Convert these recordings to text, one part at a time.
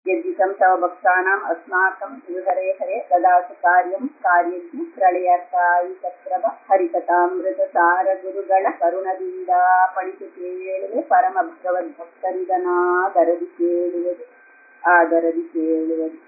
यद्वितं तव भक्तानाम् अस्माकं हरे हरे ददातु कार्यं कार्यज्ञ ಪ್ರಳಯಕಾಯಿ ಚಕ್ರವ ಹರಿಕಥಾಮೃತಸಾರ ಗುರುಗಳ ಕರುಣದಿಂದ ಪಣಿತು ಕೇಳುವೆ ಪರಮ ಭಗವದ್ಭಕ್ತರಿದನಾದರದಿ ಕೇಳುವುದು ಆದರದಿ ಕೇಳುವುದು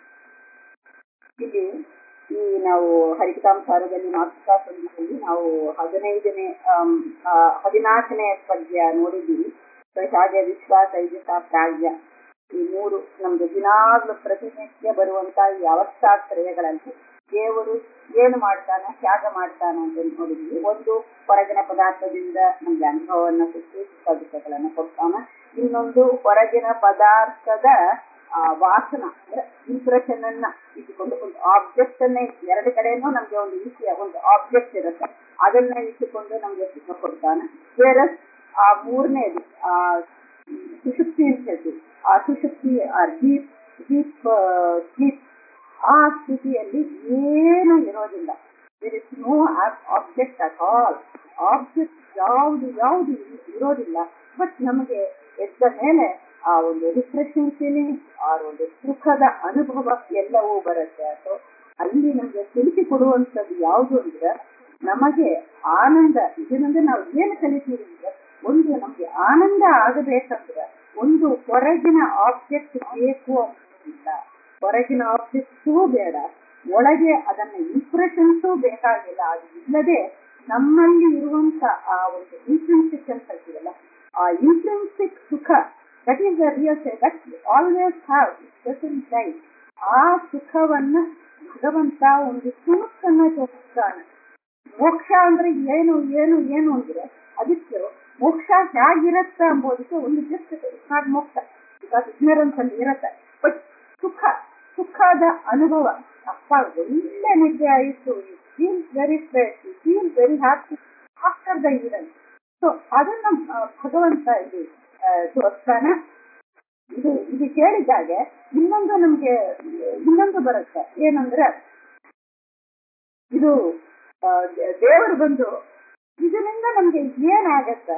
ಇಲ್ಲಿ ಈ ನಾವು ಹರಿಕಥಾಂಸಾರದಲ್ಲಿ ಮಾತೃಕಾ ಸಂಧಿಯಲ್ಲಿ ನಾವು ಹದಿನೈದನೇ ಆಮ್, ಆ, ಹದಿನಾಲ್ಕನೇ ಪದ್ಯ ನೋಡಿದ್ದೀವಿ ಸೊ ಹಾಗೆ ವಿಶ್ವಾಸ ಐಜಸ ಪ್ರಾಜ್ಯ ಈ ಮೂರು ನಮ್ಗೆ ದಿನಾಗ್ಲೂ ಪ್ರತಿನಿತ್ಯ ಬರುವಂತ ಈ ಅವಸ್ಥಾತ್ರಯಗಳಲ್ಲಿ ದೇವರು ಏನು ಮಾಡ್ತಾನೆ ತ್ಯಾಗ ಮಾಡ್ತಾನೆ ಅಂತ ನೋಡಿದ್ವಿ ಒಂದು ಹೊರಗಿನ ಪದಾರ್ಥದಿಂದ ನಮ್ಗೆ ಅನುಭವವನ್ನ ಕೊಟ್ಟು ಸುಖ ಕೊಡ್ತಾನ ಇನ್ನೊಂದು ಹೊರಗಿನ ಪದಾರ್ಥದ ಆ ವಾಸನ ಅಂದ್ರೆ ಇಂಪ್ರೆಷನ್ ಅನ್ನ ಇಟ್ಟುಕೊಂಡು ಒಂದು ಆಬ್ಜೆಕ್ಟ್ ಅನ್ನೇ ಎರಡು ಕಡೆನೂ ನಮ್ಗೆ ಒಂದು ರೀತಿಯ ಒಂದು ಆಬ್ಜೆಕ್ಟ್ ಇರುತ್ತೆ ಅದನ್ನ ಇಟ್ಟುಕೊಂಡು ನಮ್ಗೆ ಸುಖ ಕೊಡ್ತಾನೆ ಬೇರೆ ಆ ಮೂರನೇದು ಆ ಸುಶುಕ್ತಿ ಅಂತ ಹೇಳ್ತೀವಿ ಆ ಸುಶುಕ್ತಿ ಆ ಡೀಪ್ ಡೀಪ್ ಡೀಪ್ ಆ ಸ್ಥಿತಿಯಲ್ಲಿ ಏನು ಇರೋದಿಲ್ಲ there is no object at all object ಯಾವುದು ಯಾವುದು ಇರೋದಿಲ್ಲ ಬಟ್ ನಮಗೆ ಎದ್ದ ಮೇಲೆ ಆ ಒಂದು ರಿಫ್ರೆಶಿಂಗ್ ಫೀಲಿಂಗ್ ಆ ಒಂದು ಸುಖದ ಅನುಭವ ಎಲ್ಲವೂ ಬರುತ್ತೆ ಸೊ ಅಲ್ಲಿ ನಮ್ಗೆ ತಿಳಿಸಿ ಕೊಡುವಂಥದ್ದು ಯಾವುದು ಅಂದ್ರೆ ನಮಗೆ ಆನಂದ ಇದರಿಂದ ನಾವು ಏನು ಕಲಿತೀವಿ ಅಂದ್ರೆ ಒಂದು ನಮ್ಗೆ ಆನಂದ ಆಗಬೇಕಂದ್ರೆ ಒಂದು ಹೊರಗಿನ ಆಬ್ಜೆಕ್ಟ್ ಬೇಕು ಅಂತ ಹೊರಗಿನ ಆಬ್ಜೆಕ್ಟೂ ಬೇಡ ಒಳಗೆ ಅದನ್ನ ಇಂಪ್ರೆಷನ್ಸೂ ಬೇಕಾಗಿಲ್ಲ ಅದು ಇಲ್ಲದೆ ನಮ್ಮಲ್ಲಿ ಇರುವಂತ ಆ ಒಂದು ಇಂಟ್ರೆನ್ಸಿಕ್ ಅಂತ ಹೇಳ್ತೀವಲ್ಲ ಆ ಇಂಟ್ರೆನ್ಸಿಕ್ ಸುಖ that is the real that always have doesn't life ಆ ಸುಖವನ್ನ ಭಗವಂತ ಒಂದು ತುಣುಕನ್ನ ತೋರಿಸ್ತಾನೆ ಮೋಕ್ಷ ಅಂದ್ರೆ ಏನು ಏನು ಏನು ಅಂದ್ರೆ ಅದಕ್ಕೆ ಮೋಕ್ಷ ಹೇಗಿರತ್ತ ಎಂಬುದಕ್ಕೆ ಒಂದು ಜಸ್ಟ್ ನಾಟ್ ಮೋಕ್ಷ ಬಿಕಾಸ್ ಇಗ್ನರೆನ್ಸ್ ಅಲ್ಲಿ ಇರತ್ತೆ ಬಟ್ ಸುಖ ಸುಖದ ಅನುಭವ ಅಪ್ಪ ಒಳ್ಳೆ ನಿದ್ದೆ ಆಯಿತು feel very fresh feel very happy after the event so ಅದನ್ನ ಆ, ಭಗವಂತ ಇಲ್ಲಿ ಆ, ತೋರಿಸ್ತಾನೆ ಇದು ಇದು ಕೇಳಿದಾಗ ಇನ್ನೊಂದು ನಮ್ಗೆ ಇನ್ನೊಂದು ಬರುತ್ತೆ ಏನಂದ್ರೆ ಇದು ಆ, ದೇ- ದೇವರು ಬಂದು ಇದರಿಂದ ನಮ್ಗೆ ಏನಾಗತ್ತೆ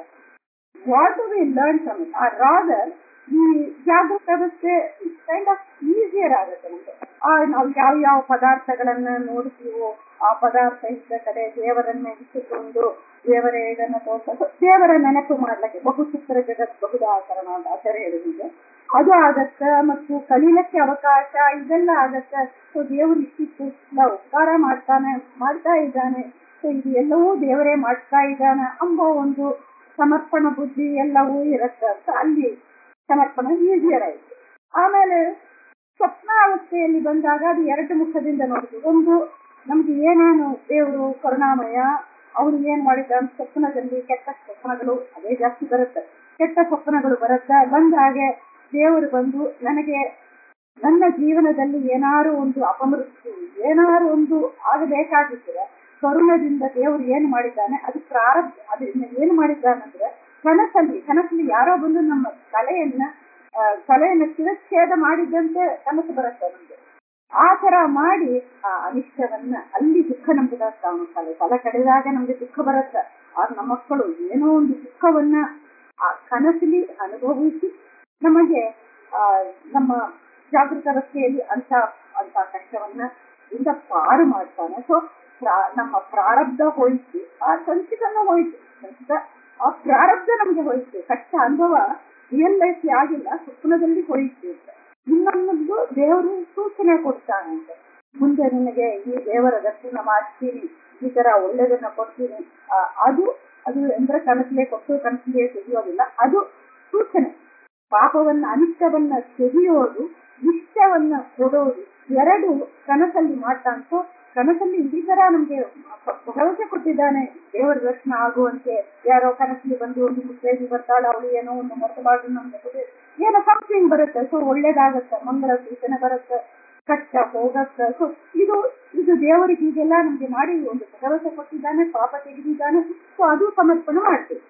what do we learn from it ಆ ರಾದರ್ ಈ ಜಾಗೃತ ಅವಸ್ಥೆ ಕೈಂಡ್ ಆಫ್ ಈಸಿಯರ್ ಆಗುತ್ತೆ ನಮ್ಗೆ ಆ ನಾವು ಯಾವ ಯಾವ ಪದಾರ್ಥಗಳನ್ನ ನೋಡ್ತೀವೋ ಆ ಪದಾರ್ಥ ಇದ್ದ ಕಡೆ ದೇವರನ್ನ ಇಟ್ಟುಕೊಂಡು ದೇವರ ಇದನ್ನ ತೋರ್ಸೋದು ದೇವರ ನೆನಪು ಮಾಡ್ಲಿಕ್ಕೆ ಬಹು ಚಿತ್ರ ಜಗತ್ ಬಹುದಾಕರಣ ಅಂತ ಆಚಾರ್ಯ ಹೇಳಿದ್ರೆ ಅದು ಆಗತ್ತ ಮತ್ತು ಕಲೀಲಕ್ಕೆ ಅವಕಾಶ ಇದೆಲ್ಲ ಆಗತ್ತ ಸೊ ದೇವರು ಇಷ್ಟಿಷ್ಟು ನಾವು ಉಪಕಾರ ಮಾಡ್ತಾನೆ ಮಾಡ್ತಾ ಇದ್ದಾನೆ ಸೊ ಇದು ಎಲ್ಲವೂ ದೇವರೇ ಮಾಡ್ತಾ ಇದ್ದಾನೆ ಎಂಬ ಒಂದು ಸಮರ್ಪಣ ಬುದ್ಧಿ ಎಲ್ಲವೂ ಇರುತ್ತೆ ಅಂತ ಅಲ್ಲಿ ಸಮರ್ಪಣ ಈಸಿಯರ್ ಆಯ್ತು ಆಮೇಲೆ ಸ್ವಪ್ನಾವಸ್ಥೆಯಲ್ಲಿ ಬಂದಾಗ ಅದು ಎರಡು ಮುಖದಿಂದ ನೋಡ್ತೀವಿ ಒಂದು ನಮ್ಗೆ ಏನೇನು ದೇವರು ಕರುಣಾಮಯ ಅವನು ಏನ್ ಮಾಡಿದ ಅಂತ ಸ್ವಪ್ನದಲ್ಲಿ ಕೆಟ್ಟ ಸ್ವಪ್ನಗಳು ಅದೇ ಜಾಸ್ತಿ ಬರುತ್ತೆ ಕೆಟ್ಟ ಸ್ವಪ್ನಗಳು ಬರುತ್ತೆ ಬಂದ ಹಾಗೆ ದೇವರು ಬಂದು ನನಗೆ ನನ್ನ ಜೀವನದಲ್ಲಿ ಏನಾರು ಒಂದು ಅಪಮೃತ್ಯು ಏನಾರು ಒಂದು ಆಗಬೇಕಾಗಿದ್ರೆ ಕರುಣದಿಂದ ದೇವರು ಏನ್ ಮಾಡಿದ್ದಾನೆ ಅದು ಪ್ರಾರಬ್ಧ ಅದರಿಂದ ಏನ್ ಮಾಡಿದ್ದಾನಂದ್ರೆ ಕನಸಲ್ಲಿ ಕನಸಲ್ಲಿ ಯಾರೋ ಬಂದು ನಮ್ಮ ತಲೆಯನ್ನ ಆ, ತಲೆಯನ್ನ ಶಿರಚ್ಛೇದ ಮಾಡಿದಂತೆ ಕನಸು ಬರುತ್ತೆ ನಮ್ಗೆ ಆ ತರ ಮಾಡಿ ಆ ಅನಿಷ್ಟವನ್ನ ಅಲ್ಲಿ ದುಃಖ ನಮ್ಗೆ ಬರುತ್ತೆ ಅವನು ತಲೆ ತಲೆ ಕಡಿದಾಗ ನಮ್ಗೆ ದುಃಖ ಬರುತ್ತೆ ಆಗ ನಮ್ಮ ಮಕ್ಕಳು ಏನೋ ಒಂದು ದುಃಖವನ್ನ ಆ ಕನಸಲಿ ಅನುಭವಿಸಿ ನಮಗೆ ಆ ನಮ್ಮ ಜಾಗೃತ ಅವಸ್ಥೆಯಲ್ಲಿ ಅಂತ ಅಂತ ಕಷ್ಟವನ್ನ ಇಂದ ಪಾರು ಮಾಡ್ತಾನೆ ಸೊ ನಮ್ಮ ಪ್ರಾರಬ್ಧ ಹೋಯ್ತು ಆ ಸಂಚಿತನ ಹೋಯ್ತು ಸಂಚಿತ ಆ ಪ್ರಾರಬ್ಧ ನಮ್ಗೆ ಹೋಯ್ತು ಕಷ್ಟ ಅನುಭವ ರಿಯಲ್ ಲೈಫ್ ಆಗಿಲ್ಲ ಸ್ವಪ್ನದಲ್ಲಿ ಹೋಯ್ತು ಅಂತ ಇನ್ನೊಂದು ದೇವರು ಸೂಚನೆ ಕೊಡ್ತಾನೆ ಅಂತ ಮುಂದೆ ನಿನಗೆ ಈ ದೇವರ ದರ್ಶನ ಮಾಡ್ತೀನಿ ಈ ತರ ಒಳ್ಳೇದನ್ನ ಕೊಡ್ತೀನಿ ಆ, ಅದು ಅದು ಅಂದ್ರೆ ಕನಸಲೇ ಕೊಟ್ಟು ಕನಸಲೇ ತೆಗೆಯೋದಿಲ್ಲ ಅದು ಸೂಚನೆ ಪಾಪವನ್ನ ಅನಿಷ್ಟವನ್ನ ತೆಗೆಯೋದು ಇಷ್ಟವನ್ನ ಕೊಡೋದು ಎರಡು ಕನಸಲ್ಲಿ ಮಾಡ್ತಾಂತೋ ಕನಸಲ್ಲಿ ಈ ತರ ನಮ್ಗೆ ಪ- ಭರವಸೆ ಕೊಟ್ಟಿದ್ದಾನೆ ದೇವರ ದರ್ಶನ ಆಗುವಂತೆ ಯಾರೋ ಕನಸಲ್ಲಿ ಬಂದು ಒಂದು ಮುತ್ತೈದು ಬರ್ತಾಳೆ ಅವಳು ಏನೋ ಒಂದು ಮೊತ್ತಬಾರ್ದು ನಮ್ಗೆ ಕೊಡಿ. ಏನೋ ಸಮಥಿಂಗ್ ಬರುತ್ತೆ ಸೊ ಒಳ್ಳೇದಾಗತ್ತೆ ಮಂಗಳ ಸೂಚನೆ ಬರುತ್ತೆ ಕಷ್ಟ ಹೋಗತ್ತೆ ಸೊ ಇದು ಇದು ದೇವರಿಗೆ ಹೀಗೆಲ್ಲ ನಮ್ಗೆ ಮಾಡಿ ಒಂದು ಭರವಸೆ ಕೊಟ್ಟಿದ್ದಾನೆ ಪಾಪ ತೆಗೆದಿದ್ದಾನೆ ಸೊ ಅದು ಸಮರ್ಪಣೆ ಮಾಡ್ತೀವಿ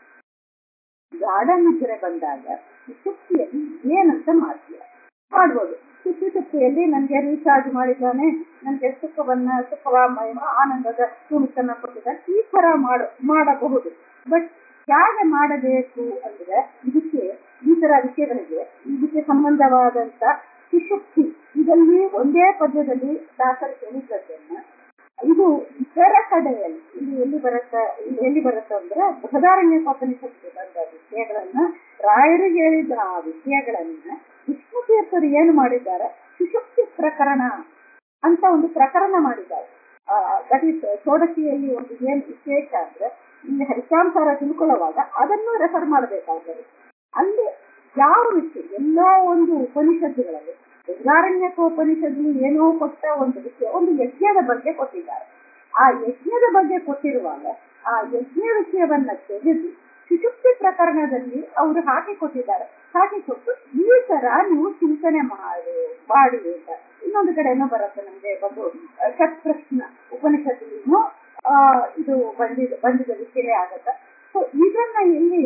ಗಾರ್ಡನ್ ಹತ್ತಿರ ಬಂದಾಗ ಈ ಶಕ್ತಿಯಲ್ಲಿ ಏನಂತ ಮಾಡ್ತೀಯ ಮಾಡ್ಬೋದು ಸುತ್ತಿ ಶಕ್ತಿಯಲ್ಲಿ ನನ್ಗೆ ರೀಚಾರ್ಜ್ ಮಾಡಿದ್ದಾನೆ ನನ್ಗೆ ಸುಖವನ್ನ ಸುಖವ ಮಹಿಮ ಆನಂದದ ತುಣುಕನ್ನ ಕೊಟ್ಟಿದ್ದಾನೆ ಈ ತರ ಮಾಡ ಮಾಡಬಹುದು ಬಟ್ ಹೇಗೆ ಮಾಡಬೇಕು ಅಂದ್ರೆ ಇದಕ್ಕೆ ಈ ತರ ವಿಷಯಗಳಿಗೆ ಇದಕ್ಕೆ ಸಂಬಂಧವಾದಂತ ಶಿಷ್ಯ ಸುಶುಕ್ತಿ ಇದರಲ್ಲಿ ಒಂದೇ ಪದ್ಯದಲ್ಲಿ ದಾಸರು ಹೇಳಿದ್ದನ್ನ ಇದು ಇತರ ಕಡೆಯಲ್ಲಿ ಇಲ್ಲಿ ಎಲ್ಲಿ ಬರುತ್ತೆ ಇಲ್ಲಿ ಎಲ್ಲಿ ಬರುತ್ತೆ ಅಂದ್ರೆ ಬೃಹದಾರಣ್ಯ ಉಪನಿಷತ್ತು ಬಂದ ವಿಷಯಗಳನ್ನ ರಾಯರಿಗೆ ಹೇಳಿದ ಆ ವಿಷಯಗಳನ್ನ ವಿಷ್ಣು ತೀರ್ಥರು ಏನು ಮಾಡಿದ್ದಾರೆ ಸುಶುಕ್ತಿ ಪ್ರಕರಣ ಅಂತ ಒಂದು ಪ್ರಕರಣ ಮಾಡಿದ್ದಾರೆ ದಟ್ ಈಸ್ ಷೋಡಶಿಯಲ್ಲಿ ಒಂದು ಏನ್ ವಿಶೇಷ ಅಂದ್ರೆ ಇಲ್ಲಿ ಹರಿಕಾಂಸಾರ ತಿಳ್ಕೊಳ್ಳುವಾಗ ಅದನ್ನು ರೆಫರ್ ಮಾಡಬೇಕಾಗ್ತದೆ ಅಲ್ಲಿ ಯಾವ ವಿಷಯ ಎಲ್ಲೋ ಒಂದು ಉಪನಿಷತ್ತುಗಳಲ್ಲಿ ಬೃಹದಾರಣ್ಯಕ ಉಪನಿಷತ್ತು ಏನೋ ಕೊಟ್ಟ ಒಂದು ವಿಷಯ ಒಂದು ಯಜ್ಞದ ಬಗ್ಗೆ ಕೊಟ್ಟಿದ್ದಾರೆ ಆ ಯಜ್ಞದ ಬಗ್ಗೆ ಕೊಟ್ಟಿರುವಾಗ ಆ ಯಜ್ಞ ವಿಷಯವನ್ನ ತೆಗೆದು ಸುಶುಕ್ತಿ ಪ್ರಕರಣದಲ್ಲಿ ಅವರು ಹಾಕಿ ಕೊಟ್ಟಿದ್ದಾರೆ ಹಾಕಿ ಕೊಟ್ಟು ಈ ತರ ನೀವು ಚಿಂತನೆ ಮಾಡಿ ಮಾಡಿ ಅಂತ ಇನ್ನೊಂದು ಕಡೆನೂ ಬರುತ್ತೆ ನಮ್ಗೆ ಒಂದು ಷಟ್ಪ್ರಶ್ನ ಉಪನಿಷತ್ತಿನೂ ಆ ಇದು ಬಂದಿದೆ ಬಂದಿದ ವಿಷಯ ಆಗತ್ತೆ ಸೊ ಇದನ್ನ ಇಲ್ಲಿ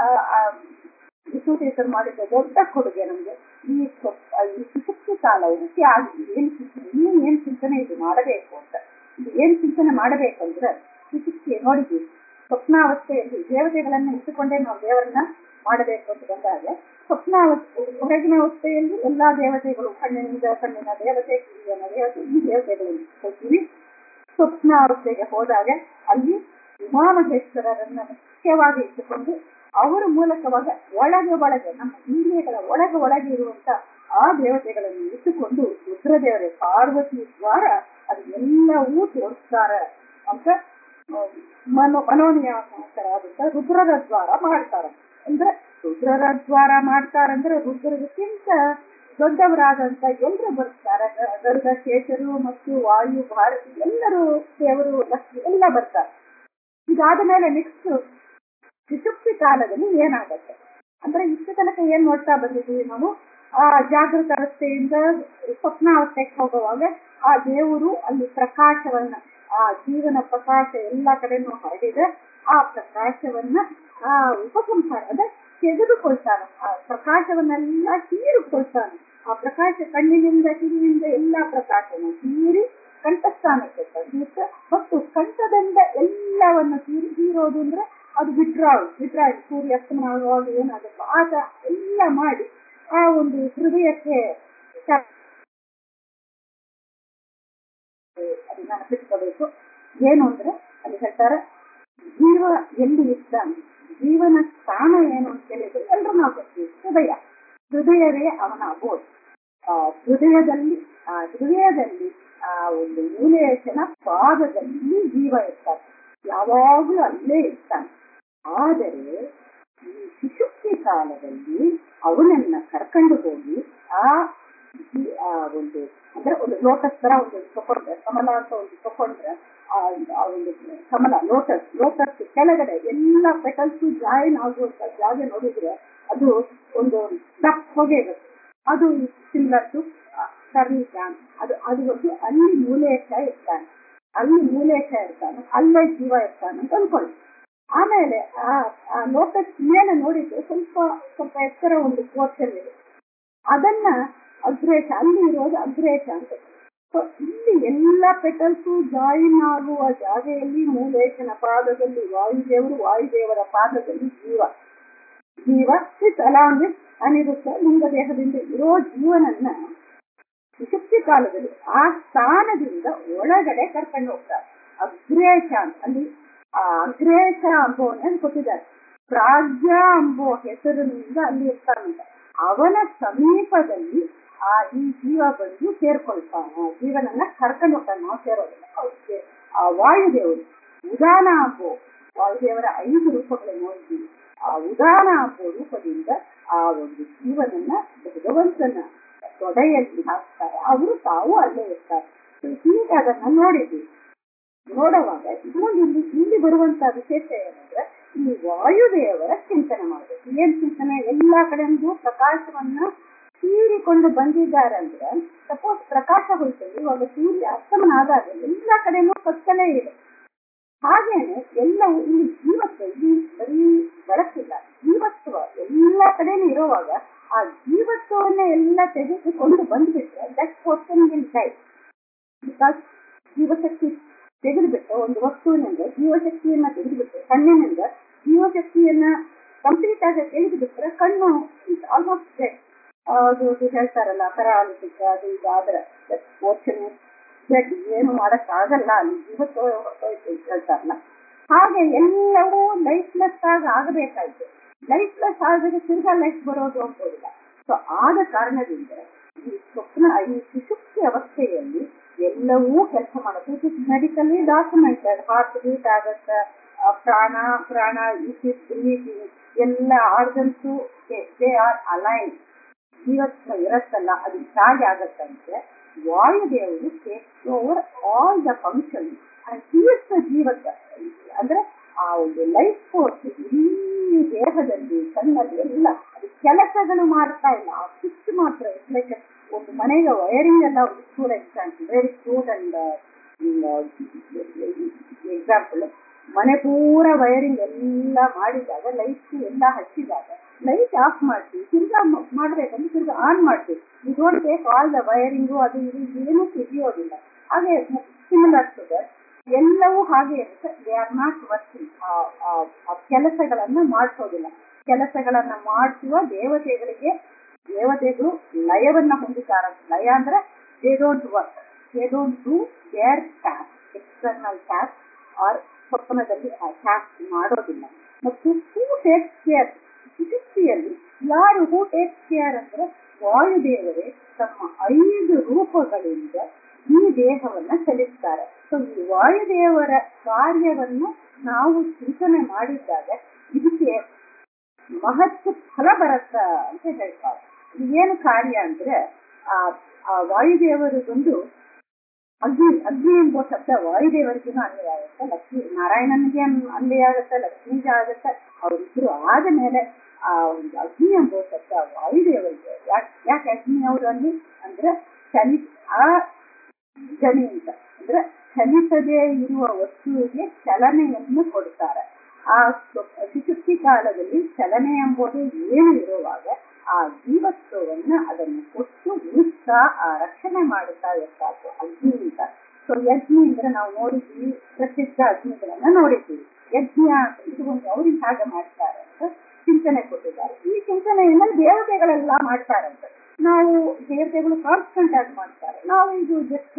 ವಿಶ್ವತೀರ್ಥರು ಮಾಡಿದ ದೊಡ್ಡ ಕೊಡುಗೆ ನಮ್ಗೆ ಈ ಈ ಸುಶುಕ್ತಿ ಕಾಲವು ತ್ಯಾಗಿ ಏನ್ ಚಿಂತನೆ ನೀನ್ ಏನ್ ಚಿಂತನೆ ಇದು ಮಾಡಬೇಕು ಅಂತ ಇದು ಏನ್ ಚಿಂತನೆ ಮಾಡಬೇಕಂದ್ರೆ ಸುಶುಕ್ತಿ ನೋಡಿದ್ವಿ ಸ್ವಪ್ನಾವಸ್ಥೆಯಲ್ಲಿ ದೇವತೆಗಳನ್ನ ಇಟ್ಟುಕೊಂಡೇ ನಾವು ದೇವರನ್ನ ಮಾಡಬೇಕು ಅಂತ ಬಂದಾಗ ಸ್ವಪ್ನಾವಸ್ಥೆ ಹೊರಗಿನ ಅವಸ್ಥೆಯಲ್ಲಿ ಎಲ್ಲಾ ದೇವತೆಗಳು ಕಣ್ಣಿನಿಂದ ಕಣ್ಣಿನ ದೇವತೆ ಕಿವಿಯನ ದೇವತೆ ಈ ದೇವತೆಗಳನ್ನು ಹೋಗ್ತೀವಿ ಸ್ವಪ್ನಾವಸ್ಥೆಗೆ ಹೋದಾಗ ಅಲ್ಲಿ ಉಮಾಮಹೇಶ್ವರರನ್ನ ಮುಖ್ಯವಾಗಿ ಇಟ್ಟುಕೊಂಡು ಅವರ ಮೂಲಕವಾಗ ಒಳಗೆ ಒಳಗೆ ನಮ್ಮ ಇಂದ್ರಿಯಗಳ ಒಳಗೆ ಒಳಗೆ ಇರುವಂತ ಆ ದೇವತೆಗಳನ್ನು ಇಟ್ಟುಕೊಂಡು ರುದ್ರದೇವರೇ ಪಾರ್ವತಿ ದ್ವಾರ ಅದು ಎಲ್ಲವೂ ತೋರಿಸ್ತಾರೆ ಅಂತ ಮನೋ ಮನೋನಿಯಾಸಕರಾದಂತ ರುದ್ರರ ದ್ವಾರ ಮಾಡ್ತಾರೆ ಅಂದ್ರೆ ರುದ್ರರ ದ್ವಾರ ಮಾಡ್ತಾರಂದ್ರೆ ರುದ್ರದಕ್ಕಿಂತ ದೊಡ್ಡವರಾದಂತ ಎಲ್ಲರೂ ಬರ್ತಾರೆ ಗರುಡ ಶೇಷರು ಮತ್ತು ವಾಯು ಭಾರತಿ ಎಲ್ಲರೂ ದೇವರು ಲಕ್ಷ್ಮಿ ಎಲ್ಲ ಬರ್ತಾರೆ ಇದಾದ ಮೇಲೆ ನೆಕ್ಸ್ಟ್ ಸುಶುಕ್ತಿ ಕಾಲದಲ್ಲಿ ಏನಾಗತ್ತೆ ಅಂದ್ರೆ ಇಷ್ಟು ತನಕ ಏನ್ ನೋಡ್ತಾ ಬಂದಿದ್ದೀವಿ ನಾವು ಆ ಜಾಗೃತ ಅವಸ್ಥೆಯಿಂದ ಸ್ವಪ್ನಾವಸ್ಥೆಗೆ ಹೋಗುವಾಗ ಆ ದೇವರು ಅಲ್ಲಿ ಪ್ರಕಾಶವನ್ನ ಆ ಜೀವನ ಪ್ರಕಾಶ ಎಲ್ಲ ಕಡೆನೂ ಹರಡಿದೆ ಆ ಪ್ರಕಾಶವನ್ನ ಆ ಉಪಸಂಹಾರ ಅಂದ್ರೆ ತೆಗೆದುಕೊಳ್ತಾನೆ ಆ ಪ್ರಕಾಶವನ್ನೆಲ್ಲ ಹೀರಿಕೊಳ್ತಾನೆ ಆ ಪ್ರಕಾಶ ಕಣ್ಣಿನಿಂದ ಕಿವಿಯಿಂದ ಎಲ್ಲಾ ಪ್ರಕಾಶನ ಹೀರಿ ಕಂಠಸ್ಥಾನಕ್ಕೆ ತಂದಿಟ್ಟು ಮತ್ತು ಕಂಠದಿಂದ ಎಲ್ಲವನ್ನು ಹೀರಿ ಹೀರೋದು ಅಂದ್ರೆ ಅದು ವಿಡ್ರಾವಲ್ ವಿಡ್ರಾವಲ್ ಸೂರ್ಯ ಅಸ್ತಮನ ಆಗುವಾಗ ಏನಾಗುತ್ತೆ ಆಟ ಎಲ್ಲ ಮಾಡಿ ಆ ಒಂದು ಹೃದಯಕ್ಕೆ ಅದನ್ನ ನೆನಪಿಟ್ಕೋಬೇಕು ಏನು ಅಂದ್ರೆ ಅಲ್ಲಿ ಹೇಳ್ತಾರೆ ಜೀವ ಎಲ್ಲಿ ಇರ್ತಾನೆ ಜೀವನ ಸ್ಥಾನ ಏನು ಅಂತ ಹೇಳಿದ್ರೆ ಎಲ್ಲರೂ ನಾವು ಗೊತ್ತೀವಿ ಹೃದಯ ಹೃದಯವೇ ಅವನ ಅಬೋಧ್ ಆ ಹೃದಯದಲ್ಲಿ ಆ ಹೃದಯದಲ್ಲಿ ಆ ಒಂದು ಮೂಲೇಶನ ಪಾದದಲ್ಲಿ ಜೀವ ಇರ್ತಾನೆ ಯಾವಾಗಲೂ ಅಲ್ಲೇ ಇರ್ತಾನೆ ಆದರೆ ಈ ಸುಶುಕ್ತಿ ಕಾಲದಲ್ಲಿ ಅವನನ್ನ ಕರ್ಕೊಂಡು ಹೋಗಿ ಆ ಆ ಒಂದು ಅಂದ್ರೆ ಒಂದು ಲೋಟಸ್ ತರ ಒಂದು ತಕೊಂಡ್ರೆ ಕಮಲ ಅಂತ ಒಂದು ತಕೊಂಡ್ರೆ ಆ ಒಂದು ಕಮಲ ಲೋಟಸ್ ಲೋಟಸ್ ಕೆಳಗಡೆ ಎಲ್ಲ ಪೆಟಲ್ಸ್ ಜಾಯಿನ್ ಆಗುವಂತ ಜಾಗ ನೋಡಿದ್ರೆ ಅದು ಒಂದು ದಪ್ಪಗೆ ಇರುತ್ತೆ ಅದು ಸಿಮಿಲರ್ ಟು ಕರ್ನಿ ಕ್ಯಾನ್ ಅದು ಅದು ಒಂದು ಅಲ್ಲಿ ಮೂಲೇಶ ಇರ್ತಾನೆ ಅಲ್ಲಿ ಮೂಲೇಶ ಇರ್ತಾನೆ ಅಲ್ಲೇ ಜೀವ ಇರ್ತಾನೆ ಅಂತ ಅನ್ಕೊಳ್ಳಿ ಆಮೇಲೆ ಆ ಆ ಲೋಟಸ್ ಮೇಲೆ ನೋಡಿದ್ರೆ ಸ್ವಲ್ಪ ಸ್ವಲ್ಪ ಎತ್ತರ ಒಂದು ಪೋರ್ಷನ್ ಇದೆ ಅದನ್ನ ಅಗ್ರೇಶ ಅಲ್ಲಿ ಇರೋದು ಅಗ್ರೇಶ ಅಂತ ಸೊ ಇಲ್ಲಿ ಎಲ್ಲ ಪೆಟಲ್ಸು ಜಾಯಿನ್ ಆಗುವ ಜಾಗೆಯಲ್ಲಿ ಮೂಲೇಶನ ಪಾದದಲ್ಲಿ ವಾಯುದೇವರು ವಾಯುದೇವರ ಪಾದದಲ್ಲಿ ಜೀವ ಜೀವ ವಿತ್ ಅಲಾಂಗ್ ವಿತ್ ಅನಿರುದ್ಧ ಲಿಂಗದೇಹದಿಂದ ಇರೋ ಜೀವನನ್ನ ಸುಶುಕ್ತಿ ಕಾಲದಲ್ಲಿ ಆ ಸ್ಥಾನದಿಂದ ಒಳಗಡೆ ಕರ್ಕೊಂಡು ಹೋಗ್ತಾರೆ ಅಗ್ರೇಶ ಅಂತ ಅಲ್ಲಿ ಆ ಅಗ್ರೇಶ ಅಂಬೋನ ಕೊಟ್ಟಿದ್ದಾರೆ ಪ್ರಾಜ್ಯ ಅಂಬೋ ಹೆಸರಿನಿಂದ ಅಲ್ಲಿ ಇರ್ತಾನಂತ ಅವನ ಸಮೀಪದಲ್ಲಿ ಆ ಈ ಜೀವ ಬಂದು ಸೇರ್ಕೊಳ್ತಾನೆ ಜೀವನನ್ನ ಕರ್ಕೊಂಡು ಹೋಗ್ತಾನೆ ನಾವು ಸೇರೋದಿಲ್ಲ ಅವ್ರಿಗೆ ಆ ವಾಯುದೇವರು ಉದಾನ ಅಂಬೋ ವಾಯುದೇವರ ಐದು ರೂಪಗಳು ನೋಡಿದ್ದೀವಿ ಆ ಉದಾನ ಅಂಬೋ ರೂಪದಿಂದ ಆ ಒಂದು ಜೀವನನ್ನ ಭಗವಂತನ ತೊಡೆಯಲ್ಲಿ ಹಾಕ್ತಾರೆ ಅವರು ತಾವು ಅಲ್ಲೇ ಇರ್ತಾರೆ ಹೀಗೆ ಅದನ್ನ ನೋಡಿದ್ದೀವಿ ನೋಡುವಾಗ ಇನ್ನೊಂದು ಇಲ್ಲಿ ಇಲ್ಲಿ ಬರುವಂತ ವಿಶೇಷ ಏನಂದ್ರೆ ಈ ವಾಯುದೇವರ ಚಿಂತನೆ ಮಾಡಬೇಕು ಏನ್ ಚಿಂತನೆ ಎಲ್ಲಾ ಕಡೆಯಿಂದ ಪ್ರಕಾಶವನ್ನ ಹೀರಿಕೊಂಡು ಬಂದಿದ್ದಾರೆ ಅಂದ್ರೆ ಸಪೋಸ್ ಪ್ರಕಾಶ ಹೋಯ್ತು ಇವಾಗ ಸೂರ್ಯ ಅಸ್ತಮನ ಆದಾಗ ಎಲ್ಲಾ ಕಡೆನೂ ಕತ್ತಲೇ ಇದೆ ಹಾಗೇನೆ ಎಲ್ಲವೂ ಇಲ್ಲಿ ಜೀವತ್ವ ಇಲ್ಲಿ ಬರೀ ಬೆಳಕಿಲ್ಲ ಜೀವತ್ವ ಎಲ್ಲಾ ಕಡೆನೂ ಇರುವಾಗ ಆ ಜೀವತ್ವವನ್ನ ಎಲ್ಲ ತೆಗೆದುಕೊಂಡು ಬಂದ್ಬಿಟ್ರೆ that portion will die because ಜೀವಶಕ್ತಿ ತೆಗೆದುಬಿಟ್ಟು ಒಂದು ವಸ್ತುವಿನಿಂದ ಜೀವಶಕ್ತಿಯನ್ನ ತೆಗೆದುಬಿಟ್ಟು ಕಣ್ಣಿನಿಂದ ಜೀವಶಕ್ತಿಯನ್ನ ಕಂಪ್ಲೀಟ್ ಆಗಿ ತೆಗೆದುಬಿಟ್ರೆ ಕಣ್ಣು ಆಲ್ಮೋಸ್ಟ್ ಡೆಡ್ ಅದು ಇದು ಹೇಳ್ತಾರಲ್ಲ ಪೆರಾಲಿಟಿಕ್ ಅದು ಇದು ಆದ್ರೆ ಓಷನ್ ಬ್ಲಡ್ ಏನು ಮಾಡಕ್ ಆಗಲ್ಲ ಅಲ್ಲಿ ಇವತ್ತು ಹೊರಟೋಯ್ತು ಅಂತ ಹೇಳ್ತಾರಲ್ಲ ಹಾಗೆ ಎಲ್ಲವೂ ಲೈಫ್ಲೆಸ್ ಆಗಿ ಆಗಬೇಕಾಯ್ತು ಲೈಫ್ಲೆಸ್ ಆದ್ರೆ ತಿರ್ಗಾ ಲೈಫ್ ಬರೋದು ಅಂಬೋದಿಲ್ಲ ಸೊ ಆದ ಕಾರಣದಿಂದ ಈ ಸ್ವಪ್ನ ಈ ಸುಶುಕ್ತಿ ಅವಸ್ಥೆಯಲ್ಲಿ ಎಲ್ಲವೂ ಕೆಲಸ ಮಾಡುತ್ತೆ it is medically documented heart beat ಆಗತ್ತೆ ಆ ಪ್ರಾಣ ಪ್ರಾಣ ಇಟ್ ಇಸ್ ಬ್ರೀತಿಂಗ್ ಎಲ್ಲ ಆರ್ಗನ್ಸು ದೇ ಆರ್ ಅಲೈನ್ ಜೀವತ್ವ ಇರತ್ತಲ್ಲ ಅದು ಚಾರ್ಜ್ ಆಗತ್ತಂತೆ ವಾಯುದೇವರು take over all the function and he's the ಜೀವಕ ಅಂದ್ರೆ ಆ ಒಂದು ಲೈಫ್ ಫೋರ್ಸ್ ಇಡೀ ದೇಹದಲ್ಲಿ ಕಣ್ಣಲ್ಲಿ ಎಲ್ಲ ಅದು ಕೆಲಸಗಳು ಮಾಡ್ತಾ ಇಲ್ಲ ಆ ಸ್ವಿಚ್ ಮಾತ್ರ ಲೈಕ್ ಒಂದು ಮನೆಗೆ ವೈರಿಂಗ್ ಎಲ್ಲ ಒಂದು school example very cute and example ಮನೆ ಪೂರ ವೈರಿಂಗ್ ಎಲ್ಲ ಮಾಡಿದಾಗ ಲೈಟ್ ಎಲ್ಲ ಹಚ್ಚಿದಾಗ ಲೈಟ್ ಆಫ್ ಮಾಡ್ತೀವಿ ತಿರ್ಗಾ ಮ- ಮಾಡ್ಬೇಕಂದ್ರೆ ತಿರ್ಗಾ ಆನ್ ಮಾಡ್ತೀವಿ you don't take all the wiring ಅದು ಇದು ಏನೂ ತೆಗಿಯೋದಿಲ್ಲ ಹಾಗೆ ಸಿಮಿಲರ್ ಟು ದಟ್ ಎಲ್ಲವೂ ಹಾಗೆ ಇರುತ್ತೆ ದೇ ಆರ್ ನಾಟ್ ವರ್ಕಿಂಗ್ ಆ ಕೆಲಸಗಳನ್ನ ಮಾಡಿಸೋದಿಲ್ಲ ಕೆಲಸಗಳನ್ನ ಮಾಡಿಸುವ ದೇವತೆಗಳಿಗೆ ದೇವತೆಗಳು ಲಯವನ್ನ ಹೊಂದಿದ್ದಾರೆ ಲಯ ಅಂದ್ರೆ they don't work they don't do their task external task or ಸ್ವಪ್ನದಲ್ಲಿ ಆ ಟ್ಯಾಕ್ ಮಾಡೋದಿಲ್ಲ ಮತ್ತು ಹೂ ಟೇಕ್ಸ್ ಕೇರ್ ಸುಶುಕ್ತಿಯಲ್ಲಿ ಯಾರು ಹೂ ಟೇಕ್ಸ್ ಕೇರ್ ಅಂದ್ರೆ ವಾಯುದೇವರೇ ತಮ್ಮ ಐದು ರೂಪಗಳಿಂದ ಈ ದೇಹವನ್ನ ಚಲಿಸ್ತಾರೆ ಸೊ ಈ ವಾಯುದೇವರ ಕಾರ್ಯವನ್ನು ನಾವು ಚಿಂತನೆ ಮಾಡಿದ್ದಾಗ ಇದಕ್ಕೆ ಮಹತ್ವ ಫಲ ಬರತ್ತ ಅಂತ ಹೇಳ್ತಾರೆ ಇದು ಏನು ಕಾರ್ಯ ಅಂದ್ರೆ ಆ ಆ ವಾಯುದೇವರು ಬಂದು ಅಗ್ನಿ ಅಗ್ನಿ ಎಂಬ ಶಬ್ದ ವಾಯುದೇವರಿಗೂ ಅನ್ವಯ ಆಗುತ್ತೆ ಲಕ್ಷ್ಮೀ ನಾರಾಯಣನಿಗೆ ಅನ್- ಅನ್ವಯ ಆಗುತ್ತೆ ಲಕ್ಷ್ಮೀಗೆ ಆಗುತ್ತೆ ಅವರಿಬ್ರು ಆದ ಮೇಲೆ ಆ ಒಂದು ಅಗ್ನಿ ಎಂಬ ಶಬ್ದ ವಾಯುದೇವರಿಗೆ ಯಾಕೆ ಯಾಕೆ ಅಗ್ನಿ ಅವರು ಅಲ್ಲಿ ಅಂದ್ರೆ ಚಲಿ ಆ ಜನಿ ಅಂತ ಅಂದ್ರೆ ಚಲಿಸದೇ ಇರುವ ವಸ್ತುವಿಗೆ ಚಲನೆಯನ್ನು ಕೊಡ್ತಾರೆ ಆ ಸ್ವ- ಸುಶುಕ್ತಿ ಕಾಲದಲ್ಲಿ ಚಲನೆ ಎಂಬುದು ಏನು ಇರುವಾಗ ಆ ಜೀವತ್ವವನ್ನ ಅದನ್ನು ಕೊಟ್ಟು ಉಳಿಸ್ತಾ ಆ ರಕ್ಷಣೆ ಮಾಡುತ್ತಾ ಇರ್ತಾರೆ ಅಗ್ನಿ ಅಂತ ಸೊ ಯಜ್ಞ ಅಂದ್ರೆ ನಾವು ನೋಡಿದ್ವಿ ಪ್ರಸಿದ್ಧ ಅಗ್ನಿಗಳನ್ನ ನೋಡಿದ್ವಿ ಯಜ್ಞ ಅಂತ ಇದು ಒಂದು ಅವ್ರಿಗೆ ಹಾಗೆ ಮಾಡ್ತಾರೆ ಅಂತ ಚಿಂತನೆ ಕೊಟ್ಟಿದ್ದಾರೆ ಈ ಚಿಂತನೆಯನ್ನ ದೇವತೆಗಳೆಲ್ಲ ಮಾಡ್ತಾರಂತೆ ನಾವು ದೇವತೆಗಳು ಕಾನ್ಸ್ಟೆಂಟ್ ಆಗಿ ಮಾಡ್ತಾರೆ ನಾವು ಇದು ಜಸ್ಟ್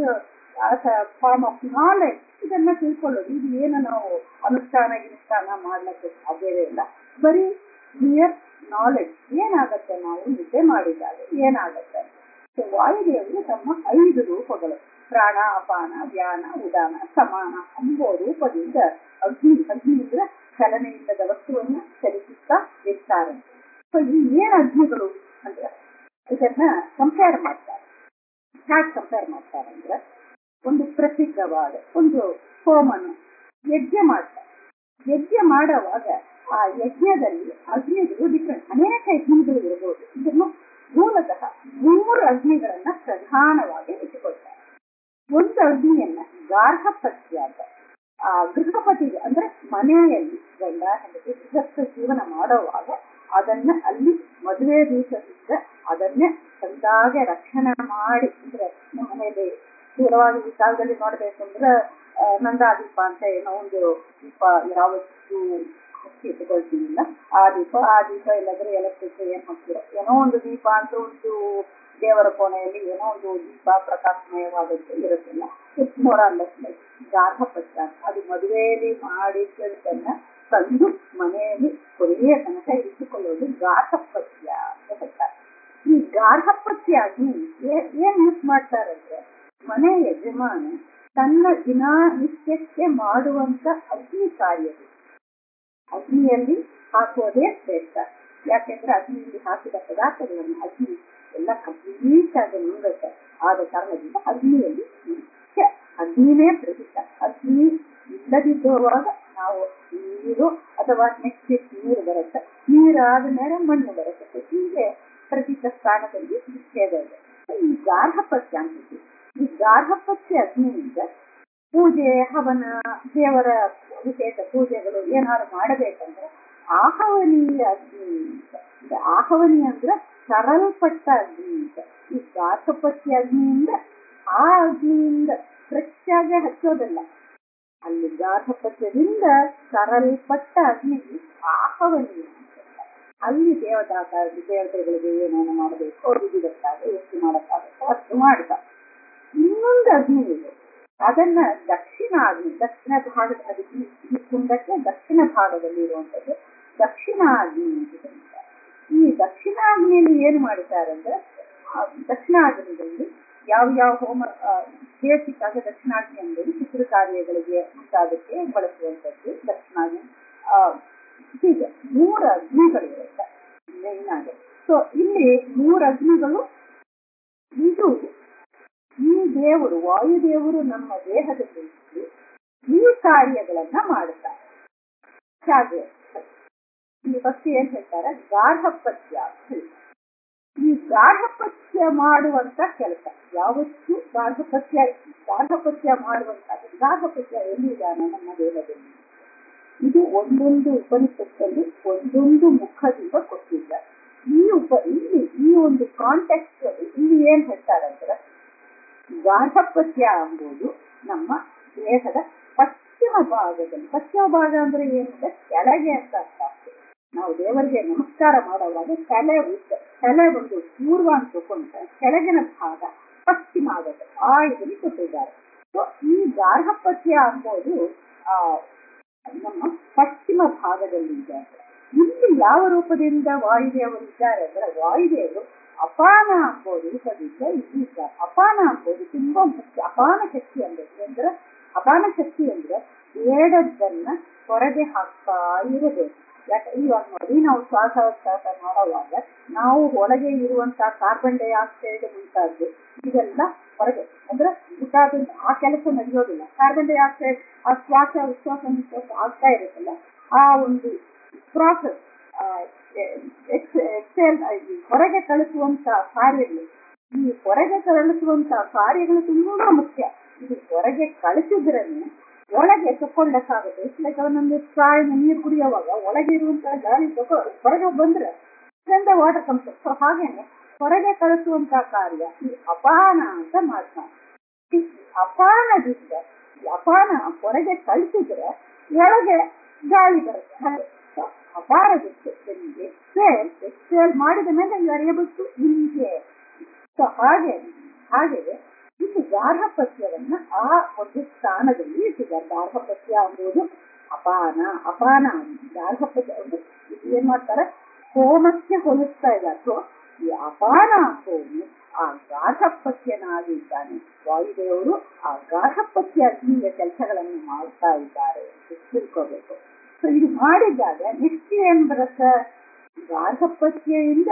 ಫಾರ್ಮ್ ಆಫ್ ನಾಲೆಜ್ ಇದನ್ನ ತಿಳ್ಕೊಳ್ಳೋದು ಇದು ಏನು ನಾವು ಅನುಷ್ಠಾನ ಗಿನುಷ್ಠಾನ ಮಾಡ್ಲಿಕ್ಕೆ ಸಾಧ್ಯವೇ ಇಲ್ಲ ಬರೀ ಕ್ಲಿಯರ್ ನಾಲೆಜ್ ಏನಾಗತ್ತೆ ನಾವು ನಿದ್ದೆ ಮಾಡಿದಾಗ ಏನಾಗತ್ತೆ ಸೊ ವಾಯುದೇವರು ತಮ್ಮ ಐದು ರೂಪಗಳು ಪ್ರಾಣ ಅಪಾನ ಧ್ಯಾನ ಉದಾನ ಸಮಾನ ಎಂಬ ರೂಪದಿಂದ ಅಗ್ನಿ ಅಗ್ನಿ ಅಂದ್ರೆ ಚಲನೆ ಇಲ್ಲದ ವಸ್ತುವನ್ನ ಚಲಿಸುತ್ತಾ ಇರ್ತಾರೆ ಸೊ ಈ ಏನ್ ಅಗ್ನಿಗಳು ಅಂದ್ರೆ ಇದನ್ನ ಕಂಪೇರ್ ಮಾಡ್ತಾರೆ ಹ್ಯಾಕ್ ಕಂಪೇರ್ ಮಾಡ್ತಾರೆ ಅಂದ್ರೆ ಒಂದು ಪ್ರಸಿದ್ಧವಾದ ಒಂದು ಹೋಮನ ಯಜ್ಞ ಮಾಡ್ತಾರೆ ಯಜ್ಞ ಮಾಡುವಾಗ ಆ ಯಜ್ಞದಲ್ಲಿ ಅಗ್ನಿಗಳು ಡಿಫ್ರೆಂಟ್ ಅನೇಕ ಯಜ್ಞಗಳು ಇರಬಹುದು ಇದನ್ನು ಮೂಲತಃ ಮೂರು ಅಗ್ನಿಗಳನ್ನ ಪ್ರಧಾನವಾಗಿ ಇಟ್ಟುಕೊಳ್ತಾರೆ ಒಂದು ಅಗ್ನಿಯನ್ನ ಗಾರ್ಹಪತ್ಯ ಅಂತ ಆ ಗೃಹಪತಿಗೆ ಅಂದ್ರೆ ಮನೆಯಲ್ಲಿ ಗಂಡ ಹೆಂಡತಿ ಗೃಹಸ್ಥ ಜೀವನ ಮಾಡುವಾಗ ಅದನ್ನ ಅಲ್ಲಿ ಮದುವೆ ದಿವಸದಿಂದ ಅದನ್ನೇ ಚಂದಾಗೆ ರಕ್ಷಣೆ ಮಾಡಿ ಅಂದ್ರೆ ನಮ್ಮ ಮನೆಯಲ್ಲಿ ಸ್ಥೂಲವಾಗಿ ಈ ಕಾಲದಲ್ಲಿ ನೋಡ್ಬೇಕು ಅಂದ್ರೆ ಆ, ನಂದಾದೀಪ ಅಂತ ಏನೋ ಒಂದು ದೀಪ ಯಾವತ್ತು ಹಚ್ಚಿ ಇಟ್ಕೊಳ್ತೀನಿಲ್ಲ ಆ ದೀಪ ಆ ದೀಪ ಇಲ್ಲಾಂದ್ರೆ ಎಲೆಕ್ಟ್ರಿಕ್ ಏನ್ ಹಾಕ್ತಿರೋ ಏನೋ ಒಂದು ದೀಪ ಅಂತ ಒಂದು ದೇವರ ಕೋಣೆಯಲ್ಲಿ ಏನೋ ಒಂದು ದೀಪ ಪ್ರಕಾಶಮಯವಾದದ್ದು ಇರುತ್ತಿಲ್ಲ ಇಟ್ಸ್ ಮೋರ್ ಅಲ್ಲಸ್ ಲೈಕ್ ಗಾರ್ಹಪತ್ರ ಅದು ಮದುವೆಯಲ್ಲಿ ಮಾಡಿದ್ದನ್ನ ತಂದು ಮನೆಯಲ್ಲಿ ಕೊನೆಯ ತನಕ ಇಟ್ಟುಕೊಳ್ಳೋದು ಗಾರ್ಹಪತ್ಯ ಅಂತ ಹೇಳ್ತಾರೆ ಈ ಗಾರ್ಹಪತ್ಯ ಅಗ್ನಿ ಏ- ಏನ್ ಯೂಸ್ ಮಾಡ್ತಾರಂದ್ರೆ ಮನೆ ಯಜಮಾನ ತನ್ನ ದಿನನಿತ್ಯಕ್ಕೆ ಮಾಡುವಂತ ಅಗ್ನಿ ಕಾರ್ಯ ಅಗ್ನಿಯಲ್ಲಿ ಹಾಕೋದೇ ಶ್ರೇಷ್ಠ ಯಾಕೆಂದ್ರೆ ಅಗ್ನಿಯಲ್ಲಿ ಹಾಕಿದ ಪದಾರ್ಥಗಳನ್ನು ಅಗ್ನಿ ಎಲ್ಲ ಕಂಪ್ಲೀಟ್ ಆಗಿ ನುಂಗುತ್ತೆ ಆದ ಕಾರಣದಿಂದ ಅಗ್ನಿಯಲ್ಲಿ ಮುಖ್ಯ ಅಗ್ನಿನೇ ಪ್ರಸಿದ್ಧ ಅಗ್ನಿ ಇಲ್ಲದಿದ್ದುವಾಗ ನಾವು ನೀರು ಅಥವಾ ನೆಕ್ಸ್ಟ್ ನೀರು ಬರುತ್ತೆ ನೀರಾದ ಮೇಲೆ ಮಣ್ಣು ಬರುತ್ತೆ ಹೀಗೆ ಪ್ರಸಿದ್ಧ ಸ್ಥಾನದಲ್ಲಿ ನಿಷೇಧ ಇದೆ ಈ ಗಾರ್ಹಪತ್ಯ ಅಂತಿದೆ ಈ ಗಾರ್ಹಪತ್ಯ ಅಗ್ನಿಯಿಂದ ಪೂಜೆ ಹವನ ದೇವರ ವಿಶೇಷ ಪೂಜೆಗಳು ಏನಾದ್ರು ಮಾಡಬೇಕಂದ್ರೆ ಆಹವನೀಯ ಅಗ್ನಿ ಅಂತ ಇದು ಆಹವನಿ ಅಂದ್ರೆ ಸರಲ್ಪಟ್ಟ ಅಗ್ನಿ ಅಂತ ಈ ಗಾರ್ಹಪತ್ಯ ಅಗ್ನಿಯಿಂದ ಆ ಅಗ್ನಿಯಿಂದ ಫ್ರೆಶ್ ಆಗಿ ಹಚ್ಚೋದಲ್ಲ ಅಲ್ಲಿ ಗಾರ್ಹಪತ್ಯದಿಂದ ಸರಲ್ಪಟ್ಟ ಅಗ್ನಿ ಆಹವನೀಯ ಅಂತ ಹೇಳ್ತಾರೆ. ಅಲ್ಲಿ ದೇವತಾ ದೇವತೆಗಳಿಗೆ ಏನೇನು ಮಾಡಬೇಕು ವಿಧಿಗಟ್ಟಾಗ ಎಷ್ಟು ಮಾಡಕ್ಕಾಗುತ್ತೋ ಅಷ್ಟು ಮಾಡ್ತಾರೆ ಇನ್ನೊಂದು ಅಗ್ನಿ ಇದೆ ಅದನ್ನ ದಕ್ಷಿಣ ಅಗ್ನಿ ದಕ್ಷಿಣ ಭಾಗದ ಅದು ಈ- ಈ ಕುಂಡಕ್ಕೆ ದಕ್ಷಿಣ ಭಾಗದಲ್ಲಿ ಇರುವಂತದ್ದು ದಕ್ಷಿಣಾಗ್ನಿ ಅಂತ ಕರೀತಾರೆ ಈ ದಕ್ಷಿಣಾಗ್ನಿಯಲ್ಲಿ ಏನ್ ಮಾಡಿದ್ದಾರೆ ಅಂದ್ರೆ ಆ ದಕ್ಷಿಣಾಗ್ನಿಯಲ್ಲಿ ಯಾವ ಯಾವ ಹೋಮ ಬೇಸಿಕ್ ಆಗಿ ದಕ್ಷಿಣಾಗ್ನಿ ಅಂದರೆ ಚಿತ್ರ ಕಾರ್ಯಗಳಿಗೆ ಮುಂತಾದಕ್ಕೆ ಬಳಸುವಂತದ್ದು ದಕ್ಷಿಣಾಗ್ನಿ ಆ, ಹೀಗೆ ಮೂರು ಅಗ್ನಿಗಳಿರುತ್ತೆ ಮೇನ್ ಆಗಿ ಸೊ ಇಲ್ಲಿ ಮೂರು ಅಗ್ನಿಗಳು ಇದು ಈ ದೇವರು ವಾಯುದೇವರು ನಮ್ಮ ದೇಹದಲ್ಲಿ ಇದ್ದು ಈ ಕಾರ್ಯಗಳನ್ನ ಮಾಡುತ್ತಾರೆ ಹಾಗೆ ಈ ಫಸ್ಟ್ ಏನ್ ಹೇಳ್ತಾರೆ ಗಾರ್ಹಪತ್ಯ ಅಂತ ಹೇಳ್ತಾರೆ. ಈ ಗಾರ್ಹಪತ್ಯ ಮಾಡುವಂತ ಕೆಲಸ ಯಾವತ್ತೂ ಗಾರ್ಹಪತ್ಯ ಗಾರ್ಹಪತ್ಯ ಮಾಡುವಂತ ಗಾರ್ಹಪತ್ಯ ಎಲ್ಲಿದ್ದಾನೆ ನಮ್ಮ ದೇಹದಲ್ಲಿ ಇದು ಒಂದೊಂದು ಉಪನಿಷತ್ತಲ್ಲಿ ಒಂದೊಂದು ಮುಖದಿಂದ ಕೊಟ್ಟಿದ್ದಾರೆ ಈ ಉಪ ಇಲ್ಲಿ ಈ ಒಂದು ಕಾಂಟೆಕ್ಸ್ಟ್ ಅಲ್ಲಿ ಇಲ್ಲಿ ಏನ್ ಹೇಳ್ತಾರಂದ್ರೆ ಗಾರ್ಹಪತ್ಯ ಎಂಬುದು ನಮ್ಮ ದೇಹದ ಪಶ್ಚಿಮ ಭಾಗದಲ್ಲಿ ಪಶ್ಚಿಮ ಭಾಗ ಅಂದ್ರೆ ಏನಿದೆ ಕೆಳಗೆ ಅಂತ ಅರ್ಥ ಆಗ್ತದೆ. ನಾವು ದೇವರಿಗೆ ನಮಸ್ಕಾರ ಮಾಡುವಾಗ ತಲೆ ಉದ್ದ ತಲೆ ಒಂದು ಪೂರ್ವ ಅಂತ ತಗೊಂಡ್ರೆ ಕೆಳಗಿನ ಭಾಗ ಪಶ್ಚಿಮ ಆಗುತ್ತೆ ಆ ಇದರಲ್ಲಿ ಕೊಟ್ಟಿದ್ದಾರೆ ಸೊ ಈ ಗಾರ್ಹಪತ್ಯ ಅಂಬೋದು ಆ ನಮ್ಮ ಪಶ್ಚಿಮ ಭಾಗದಲ್ಲಿ ಇದೆ ಇಲ್ಲಿ ಯಾವ ರೂಪದಿಂದ ವಾಯುದೇವರು ಇದ್ದಾರೆ ಅಂದ್ರೆ ವಾಯುದೇವರು ಅಪಾನ ಅಂಬೋದು ರೂಪದಿಂದ ಇಲ್ಲಿ ಇದ್ದಾರೆ ಅಪಾನ ಅಂಬೋದು ತುಂಬಾ ಮುಖ್ಯ ಅಪಾನ ಶಕ್ತಿ ಅಂದ್ರೆ ಅಂದ್ರೆ ಅಪಾನ ಶಕ್ತಿ ಅಂದ್ರೆ ಬೇಡದ್ದನ್ನ ಹೊರಗೆ ಹಾಕ್ತಾ ಇರಬೇಕು ಯಾಕೆ ಇವಾಗ ನೋಡಿ ನಾವು ಶ್ವಾಸೋಚ್ಛ್ವಾಸ ಮಾಡುವಾಗ ನಾವು ಒಳಗೆ ಇರುವಂತಹ ಕಾರ್ಬನ್ ಡೈಆಕ್ಸೈಡ್ ಮುಂತಾದ್ದು ಇದೆಲ್ಲ ಹೊರಗೆ ಅಂದ್ರೆ ಊಟದಿಂದ ಆ ಕೆಲಸ ನಡೆಯೋದಿಲ್ಲ ಕಾರ್ಬನ್ ಡೈಆಕ್ಸೈಡ್ ಆ ಶ್ವಾಸ ಉಚ್ಛ್ವಾಸ ನಿಶ್ವಾಸ ಆಗ್ತಾ ಇರುತ್ತಲ್ಲ ಆ ಒಂದು ಪ್ರಾಸೆಸ್ ಎಕ್ಸೆಲ್ ಹೊರಗೆ ಕಳಿಸುವಂತ ಕಾರ್ಯಗಳು ಈ ಹೊರಗೆ ಕಳಿಸುವಂತ ಕಾರ್ಯಗಳು ತುಂಬಾ ಮುಖ್ಯ ಇದು ಹೊರಗೆ ಕಳಿಸಿದ್ರೇನೆ ಒಳಗೆ ತಕೊಳ್ಳಕ್ಕಾಗುತ್ತೆ ಲೈಕ್ ಒಂದೊಂದು ಚಾಯ್ನ ನೀರು ಕುಡಿಯುವಾಗ ಒಳಗೆ ಇರುವಂತಹ ಗಾಳಿ ತಗೋ ಹೊರಗೆ ಬಂದ್ರೆ ಚಂದ ವಾಟರ್ ಕಮ್ಸ್ ಸೊ ಹಾಗೇನೆ ಹೊರಗೆ ಕಳಿಸುವಂತ ಕಾರ್ಯ ಈ ಅಪಾನ ಅಂತ ಮಾಡ್ತಾರೆ ಈ ಅಪಾನದಿಂದ ಈ ಅಪಾನ ಹೊರಗೆ ಕಳಿಸಿದ್ರೆ ಒಳಗೆ ಗಾಳಿ ಬರುತ್ತೆ ಹಾಗೆ So, ಅಪಾರದಕ್ಕೆ ಎಕ್ಸೇಲ್ ಎಕ್ಸೇಲ್ ಮಾಡಿದ ಮೇಲೆ you are able to inhale so ಹಾಗೆ ಹಾಗೆ ಇಲ್ಲಿ ಗಾರ್ಹಪತ್ಯವನ್ನ ಆ ಒಂದು ಸ್ಥಾನದಲ್ಲಿ ಇಟ್ಟಿದ್ದಾರೆ ಗಾರ್ಹಪತ್ಯ ಎಂಬುದು ಅಪಾನ ಅಪಾನ ಗಾರ್ಹಪತ್ಯ ಒಂದು ಇದು ಏನ್ ಮಾಡ್ತಾರೆ ಹೋಮಕ್ಕೆ ಹೋಲಿಸ್ತಾ ಇದ್ದಾರೆ ಸೊ ಈ ಅಪಾನ ಹೋಮಿ ಆ ಗಾರ್ಹಪತ್ಯನಾಗಿದ್ದಾನೆ ವಾಯುದೇವರು ಆ ಗಾರ್ಹಪತ್ಯ ಅಗ್ನಿಯ ಕೆಲಸಗಳನ್ನು ಮಾಡ್ತಾ ಇದ್ದಾರೆ ಅಂತ ತಿಳ್ಕೋಬೇಕು ಸೊ ಇದು ಮಾಡಿದಾಗ ನೆಕ್ಸ್ಟ್ ಏನ್ ಬರುತ್ತೆ ಗಾರ್ಹಪತ್ಯೆಯಿಂದ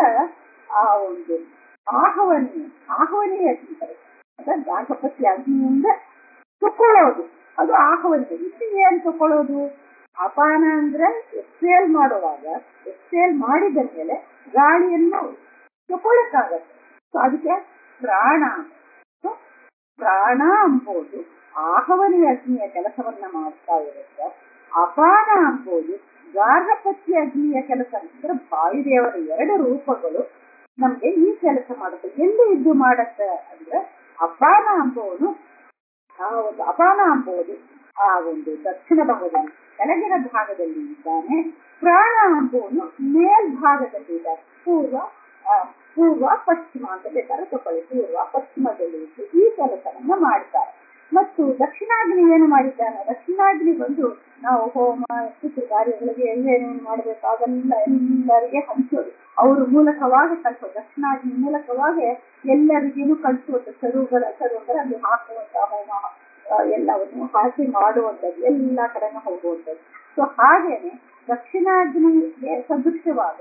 ಆ ಒಂದು ಆಹವನಿ ಆಹವನಿ ಅಗ್ನಿ ಬರುತ್ತೆ ಅದ ಗಾರ್ಹಪತ್ಯ ಅಗ್ನಿಯಿಂದ ತಕೊಳ್ಳೋದು ಅದು ಆಹವನಿ ಇಲ್ಲಿ ಏನ್ ತಕೊಳ್ಳೋದು ಅಪಾನ ಅಂದ್ರೆ ಎಕ್ಸೇಲ್ ಮಾಡುವಾಗ ಎಕ್ಸೇಲ್ ಮಾಡಿದ ಮೇಲೆ ಗಾಳಿಯನ್ನು ತಗೊಳಕ್ಕಾಗತ್ತೆ ಸೊ ಅದಕ್ಕೆ ಪ್ರಾಣ So, ಪ್ರಾಣ ಅಂಬೋದು ಆಹವನಿ ಅಗ್ನಿಯ ಕೆಲಸವನ್ನ ಮಾಡ್ತಾ ಇರುತ್ತೆ ಅಪಾನ ಅಂಬೋದು ಗಾರ್ಹಪತ್ಯ ಅಗ್ನಿಯ ಕೆಲಸ ಅಂದ್ರೆ ವಾಯುದೇವರ ಎರಡು ರೂಪಗಳು ನಮ್ಗೆ ಈ ಕೆಲಸ ಮಾಡುತ್ತೆ ಎಲ್ಲಿ ಇದು ಮಾಡತ್ತೆ ಅಂದ್ರೆ ಅಪಾನ ಅಂಬೋನು ಆ ಒಂದು ಅಪಾನ ಅಂಬೋದು ಆ ಒಂದು ದಕ್ಷಿಣ ಭಾಗದಲ್ಲಿ ಕೆಳಗಿನ ಭಾಗದಲ್ಲಿ ಇದ್ದಾನೆ ಪ್ರಾಣ ಅಂಬೋನು ಮೇಲ್ಭಾಗದಲ್ಲಿ ಇದ್ದಾನೆ ಪೂರ್ವ ಆ, ಪೂರ್ವ ಪಶ್ಚಿಮ ಅಂತ ಬೇಕಾದ್ರೆ ತಗೊಳ್ಳಿ ಪೂರ್ವ ಪಶ್ಚಿಮದಲ್ಲಿ ಇದ್ದು ಈ ಕೆಲಸವನ್ನ ಮಾಡ್ತಾರೆ ಮತ್ತು ದಕ್ಷಿಣಾಗ್ನಿ ಏನು ಮಾಡಿದ್ದಾನೆ ದಕ್ಷಿಣಾಗ್ನಿ ಬಂದು ನಾವು ಹೋಮ ಚಿತ್ರ ಕಾರ್ಯಗಳಿಗೆ ಏನೇನು ಮಾಡಬೇಕು ಅದೆಲ್ಲ ಎಲ್ಲರಿಗೆ ಹಂಚೋದು ಅವ್ರ ಮೂಲಕವಾಗಿ ಕಳಿಸೋದು ದಕ್ಷಿಣಾಗ್ನಿ ಮೂಲಕವಾಗಿ ಎಲ್ಲರಿಗೇನು ಕಳಿಸೋದು ಸರುಗಳ ಸರುಗಳ ಅಲ್ಲಿ ಹಾಕುವಂತ ಹೋಮ ಆ, ಎಲ್ಲವನ್ನು ಹಾಕಿ ಮಾಡುವಂಥದ್ದು ಎಲ್ಲ ಕಡೆನೂ ಹೋಗುವಂಥದ್ದು ಸೊ ಹಾಗೇನೆ ದಕ್ಷಿಣಾಗ್ನಿಗೆ ಸದೃಶ್ಯವಾದ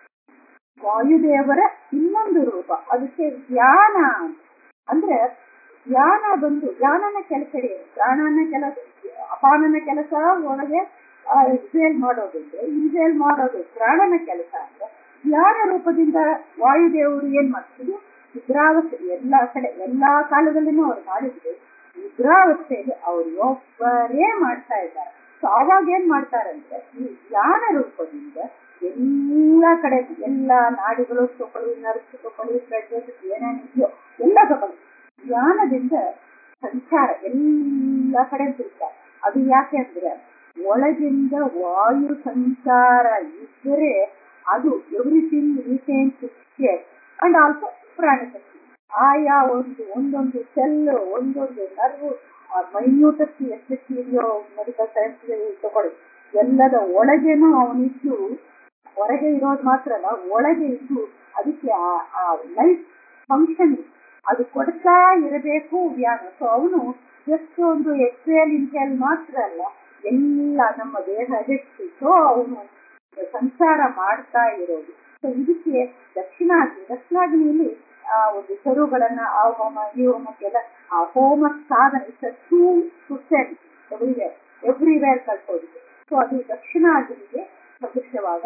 ವಾಯುದೇವರ ಇನ್ನೊಂದು ರೂಪ ಅದಕ್ಕೆ ಧ್ಯಾನ ಅಂತ. ಅಂದ್ರೆ ಧ್ಯಾನ ಬಂದು ಧ್ಯಾನನ ಕೆಲಸ ಏನು ಪ್ರಾಣನ ಕೆಲಸ ಅಪಾನನ ಕೆಲಸ ಒಳಗೆ ಇನ್ಹೇಲ್ ಮಾಡೋದಿದ್ರೆ ಇನ್ಹೇಲ್ ಮಾಡೋದು ಪ್ರಾಣನ ಕೆಲಸ ಅಂದ್ರೆ ಧ್ಯಾನ ರೂಪದಿಂದ ವಾಯುದೇವರು ಏನ್ ಮಾಡ್ತಿದ್ರು ನಿದ್ರಾವಸ್ಥೆ ಎಲ್ಲಾ ಕಡೆ ಎಲ್ಲಾ ಕಾಲದಲ್ಲಿನೂ ಅವ್ರು ಮಾಡಿದ್ರು ನಿದ್ರಾವಸ್ಥೆಯಲ್ಲಿ ಅವ್ರು ಒಬ್ಬರೇ ಮಾಡ್ತಾ ಇದ್ದಾರೆ ಸೊ ಅವಾಗ ಏನ್ ಮಾಡ್ತಾರಂದ್ರೆ ಈ ಧ್ಯಾನ ರೂಪದಿಂದ ಎಲ್ಲಾ ಕಡೆ ಎಲ್ಲಾ ನಾಡಿಗಳು ತಗೊಳ್ಳಿ ನರ್ಸ್ ತಗೊಳ್ಳಿ ಬ್ಲಡ್ ಏನೇನು ಇದೆಯೋ ಎಲ್ಲ ತಗೊಳ್ಳಿ ಧ್ಯಾನದಿಂದ ಸಂಚಾರ ಎಲ್ಲ ಕಡೆ ತಿರ್ತಾರೆ ಅದು ಯಾಕೆ ಅಂದ್ರೆ ಒಳಗಿಂದ ವಾಯು ಸಂಚಾರ ಇದ್ದರೆ ಅದು everything retains shape and also ಪ್ರಾಣಶಕ್ತಿ ಆಯಾ ಒಂದು ಒಂದೊಂದು ಸೆಲ್ ಒಂದೊಂದು ನರ್ವು ಮೈನ್ಯೂಟೆಸ್ಟ್ ಎಷ್ಟೆಷ್ಟು ಇದೆಯೋ ಮೆಡಿಕಲ್ ಸೈನ್ಸ್ ತಗೊಳ್ಳಿ ಎಲ್ಲದ ಒಳಗೇನೂ ಅವನಿದ್ದು ಹೊರಗೆ ಇರೋದು ಮಾತ್ರ ಅಲ್ಲ ಒಳಗೆ ಇದ್ದು ಅದಕ್ಕೆ ಆ ಲೈಫ್ ಫಂಕ್ಷನ್ ಅದು ಕೊಡ್ತಾ ಇರಬೇಕು ವ್ಯಾನ ಸೊ ಅವನು ಜಸ್ಟ್ ಒಂದು ಎಕ್ಸೇಲ್ ಇನ್ಹೇಲ್ ಮಾತ್ರ ಅಲ್ಲ ಎಲ್ಲ ನಮ್ಮ ದೇಹ ಹೆಚ್ಚು ಸೊ ಅವನು ಸಂಸಾರ ಮಾಡ್ತಾ ಇರೋದು ಸೊ ಇದಕ್ಕೆ ದಕ್ಷಿಣಾಗ್ನಿ ದಕ್ಷಿಣಾಗ್ನಿಯಲ್ಲಿ ಆ ಒಂದು ಸರುಗಳನ್ನ ಆ ಹೋಮ ಈ ಹೋಮಕ್ಕೆಲ್ಲ ಆ ಹೋಮ ಸಾಧನೆ ಟೂ ಟೆನ್ ಎವ್ರಿವೇರ್ ಎವ್ರಿವೇರ್ ಕಳ್ಸೋದಿದೆ ಸೊ ಅದು ದಕ್ಷಿಣಾಗ್ನಿಗೆ ಸದೃಶ್ಯವಾದ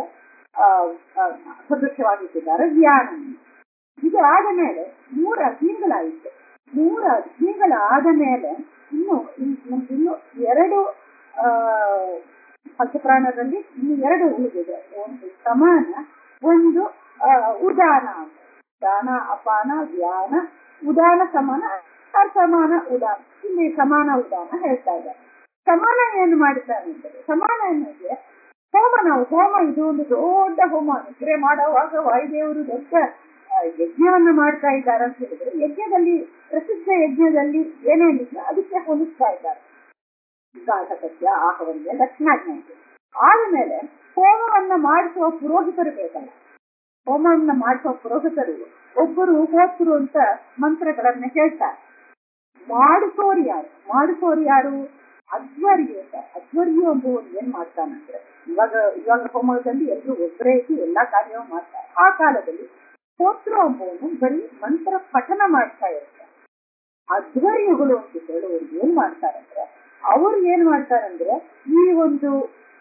ಸದೃಶ್ಯವಾಗಿಟ್ಟಿದ್ದಾರೆ ಧ್ಯಾನ ಇದು ಆದ ಮೇಲೆ ಮೂರು ಅಗ್ನಿಗಳಾಯಿತು ಮೂರು ಅಗ್ನಿಗಳಾದ ಮೇಲೆ ಇನ್ನು ನಮ್ಗೆ ಇನ್ನು ಎರಡು ಆ ಪಂಚಪ್ರಾಣದಲ್ಲಿ ಇನ್ನು ಎರಡು ಉಳಿದಿದೆ ಒಂದು ಸಮಾನ ಒಂದು ಉದಾನ ದಾನ ಅಪಾನ ಧ್ಯಾನ ಉದಾನ ಸಮಾನ ಸಮಾನ ಉದಾನ ಇಲ್ಲಿ ಸಮಾನ ಉದಾನ ಹೇಳ್ತಾ ಇದ್ದಾರೆ ಸಮಾನ ಏನು ಮಾಡ್ತಾರೆ ಅಂದರೆ ಸಮಾನ ಎನ್ನುವುದೇ ಹೋಮ ನಾವು ಹೋಮ ಇದು ಒಂದು ದೊಡ್ಡ ಹೋಮ ನಿದ್ರೆ ಮಾಡುವಾಗ ವಾಯುದೇವರು ದೊಡ್ಡ ಯಜ್ಞವನ್ನ ಮಾಡ್ತಾ ಇದ್ದಾರೆ ಅಂತ ಹೇಳಿದ್ರೆ ಯಜ್ಞದಲ್ಲಿ ಪ್ರಸಿದ್ಧ ಯಜ್ಞದಲ್ಲಿ ಏನೇನಿಲ್ಲ ಅದಕ್ಕೆ ಹೋಲಿಸ್ತಾ ಇದ್ದಾರೆ ಗಾಢಕತ್ಯ ಆಹವನ್ಯ ದಕ್ಷಿಣಾಜ್ಞೆ ಆದಮೇಲೆ ಹೋಮವನ್ನ ಮಾಡಿಸುವ ಪುರೋಹಿತರು ಬೇಕಲ್ಲ ಹೋಮವನ್ನ ಮಾಡಿಸುವ ಪುರೋಹಿತರು ಒಬ್ಬರು ಹೋಗ್ತರು ಅಂತ ಮಂತ್ರಗಳನ್ನ ಹೇಳ್ತಾರೆ ಮಾಡಿಸೋರು ಯಾರು ಮಾಡಿಸೋರು ಯಾರು ಅಧ್ವರ್ಯ ಅಧ್ವರ್ಯ ಎಂಬುವನು ಏನ್ ಮಾಡ್ತಾನಂದ್ರೆ ಇವಾಗ ಇವಾಗ ಹೋಮದಲ್ಲಿ ಎಲ್ಲರೂ ಒಬ್ಬರೇ ಇದ್ದು ಎಲ್ಲಾ ಕಾರ್ಯವೂ ಮಾಡ್ತಾರೆ ಆ ಕಾಲದಲ್ಲಿ ಹೋತ್ರ ಎಂಬುವನು ಬರೀ ಮಂತ್ರ ಪಠನ ಮಾಡ್ತಾ ಇರ್ತಾರೆ ಅಧ್ವರ್ಯಗಳು ಅಂತ ಹೇಳುವವರು ಏನ್ ಮಾಡ್ತಾರಂದ್ರೆ ಅವ್ರು ಏನ್ ಮಾಡ್ತಾರಂದ್ರೆ ಈ ಒಂದು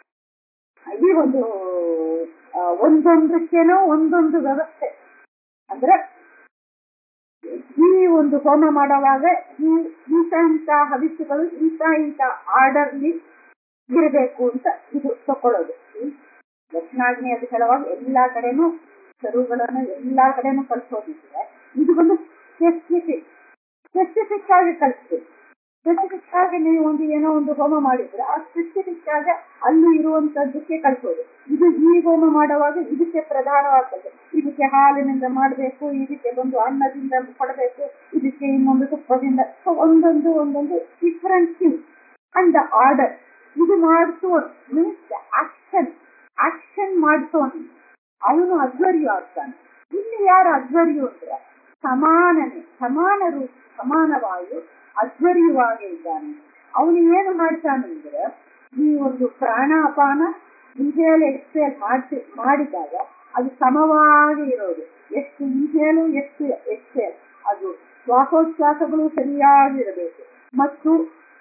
ಈ ಒಂದು ಒಂದೊಂದಕ್ಕೇನೋ ಒಂದೊಂದು ವ್ಯವಸ್ಥೆ ಅಂದ್ರೆ ಈ ಒಂದು ಹೋಮ ಮಾಡುವಾಗ ಈ ಇಂಥ ಇಂಥ ಹವಿಸ್ಸುಗಳು ಇಂಥ ಇಂಥ ಆರ್ಡರ್ಲಿ ಇರಬೇಕು ಅಂತ ಇದು ತಕೊಳ್ಳೋದು ದಕ್ಷಿಣಾಗ್ನಿ ಅದು ಹೇಳುವಾಗ ಎಲ್ಲಾ ಕಡೆನೂ ಸರುಗಳನ್ನು ಎಲ್ಲಾ ಕಡೆನೂ ಕಲ್ಸೋದಿದ್ರೆ ಇದು ಒಂದು ಸ್ಪೆಸಿಫಿಕ್ ಸ್ಪೆಸಿಫಿಕ್ ಆಗಿ ಕಲಿಸ್ಬೇಕು ಸ್ಪೆಸಿಫಿಕ್ ಆಗಿ ನೀವು ಒಂದು ಏನೋ ಒಂದು ಹೋಮ ಮಾಡಿದ್ರೆ ಆ ಸ್ಪೆಸಿಫಿಕ್ ಆಗಿ ಅಲ್ಲಿ ಇರುವಂತದ್ದಕ್ಕೆ ಕಳಿಸೋದು ಇದು ಈ ಹೋಮ ಮಾಡುವಾಗ ಇದಕ್ಕೆ ಪ್ರಧಾನವಾಗ್ತದೆ ಇದಕ್ಕೆ ಹಾಲಿನಿಂದ ಮಾಡಬೇಕು ಇದಕ್ಕೆ ಒಂದು ಅನ್ನದಿಂದ ಕೊಡಬೇಕು ಇದಕ್ಕೆ ಇನ್ನೊಂದು ತುಪ್ಪದಿಂದ ಒಂದೊಂದು ಒಂದೊಂದು different thing and the order ಇದು ಮಾಡಿಸೋನು ಮೀನ್ಸ್ ಆಕ್ಷನ್ ಆಕ್ಷನ್ ಮಾಡಿಸೋನು ಅವನು ಅಧ್ವರ್ಯ ಆಗ್ತಾನೆ ಇಲ್ಲಿ ಯಾರು ಅಧ್ವರ್ಯು ಅಂದ್ರೆ ಸಮಾನನೆ ಸಮಾನ ರೂಪ ಸಮಾನವಾಯು ಅಧ್ವರ್ಯವಾಗಿ ಇದ್ದಾನೆ ಅವನು ಏನು ಮಾಡ್ತಾನಂದ್ರೆ ಈ ಒಂದು ಪ್ರಾಣಾಪಾನ ಇನ್ಹೇಲ್ ಎಕ್ಸೇಲ್ ಮಾಡಿಸಿ ಮಾಡಿದಾಗ ಅದು ಸಮವಾಗಿ ಇರೋದು ಎಷ್ಟು ಇನ್ಹೇಲು ಎಷ್ಟು ಎಕ್ಸೇಲ್ ಅದು ಶ್ವಾಸೋಚ್ಛ್ವಾಸಗಳು ಸರಿಯಾಗಿರಬೇಕು ಮತ್ತು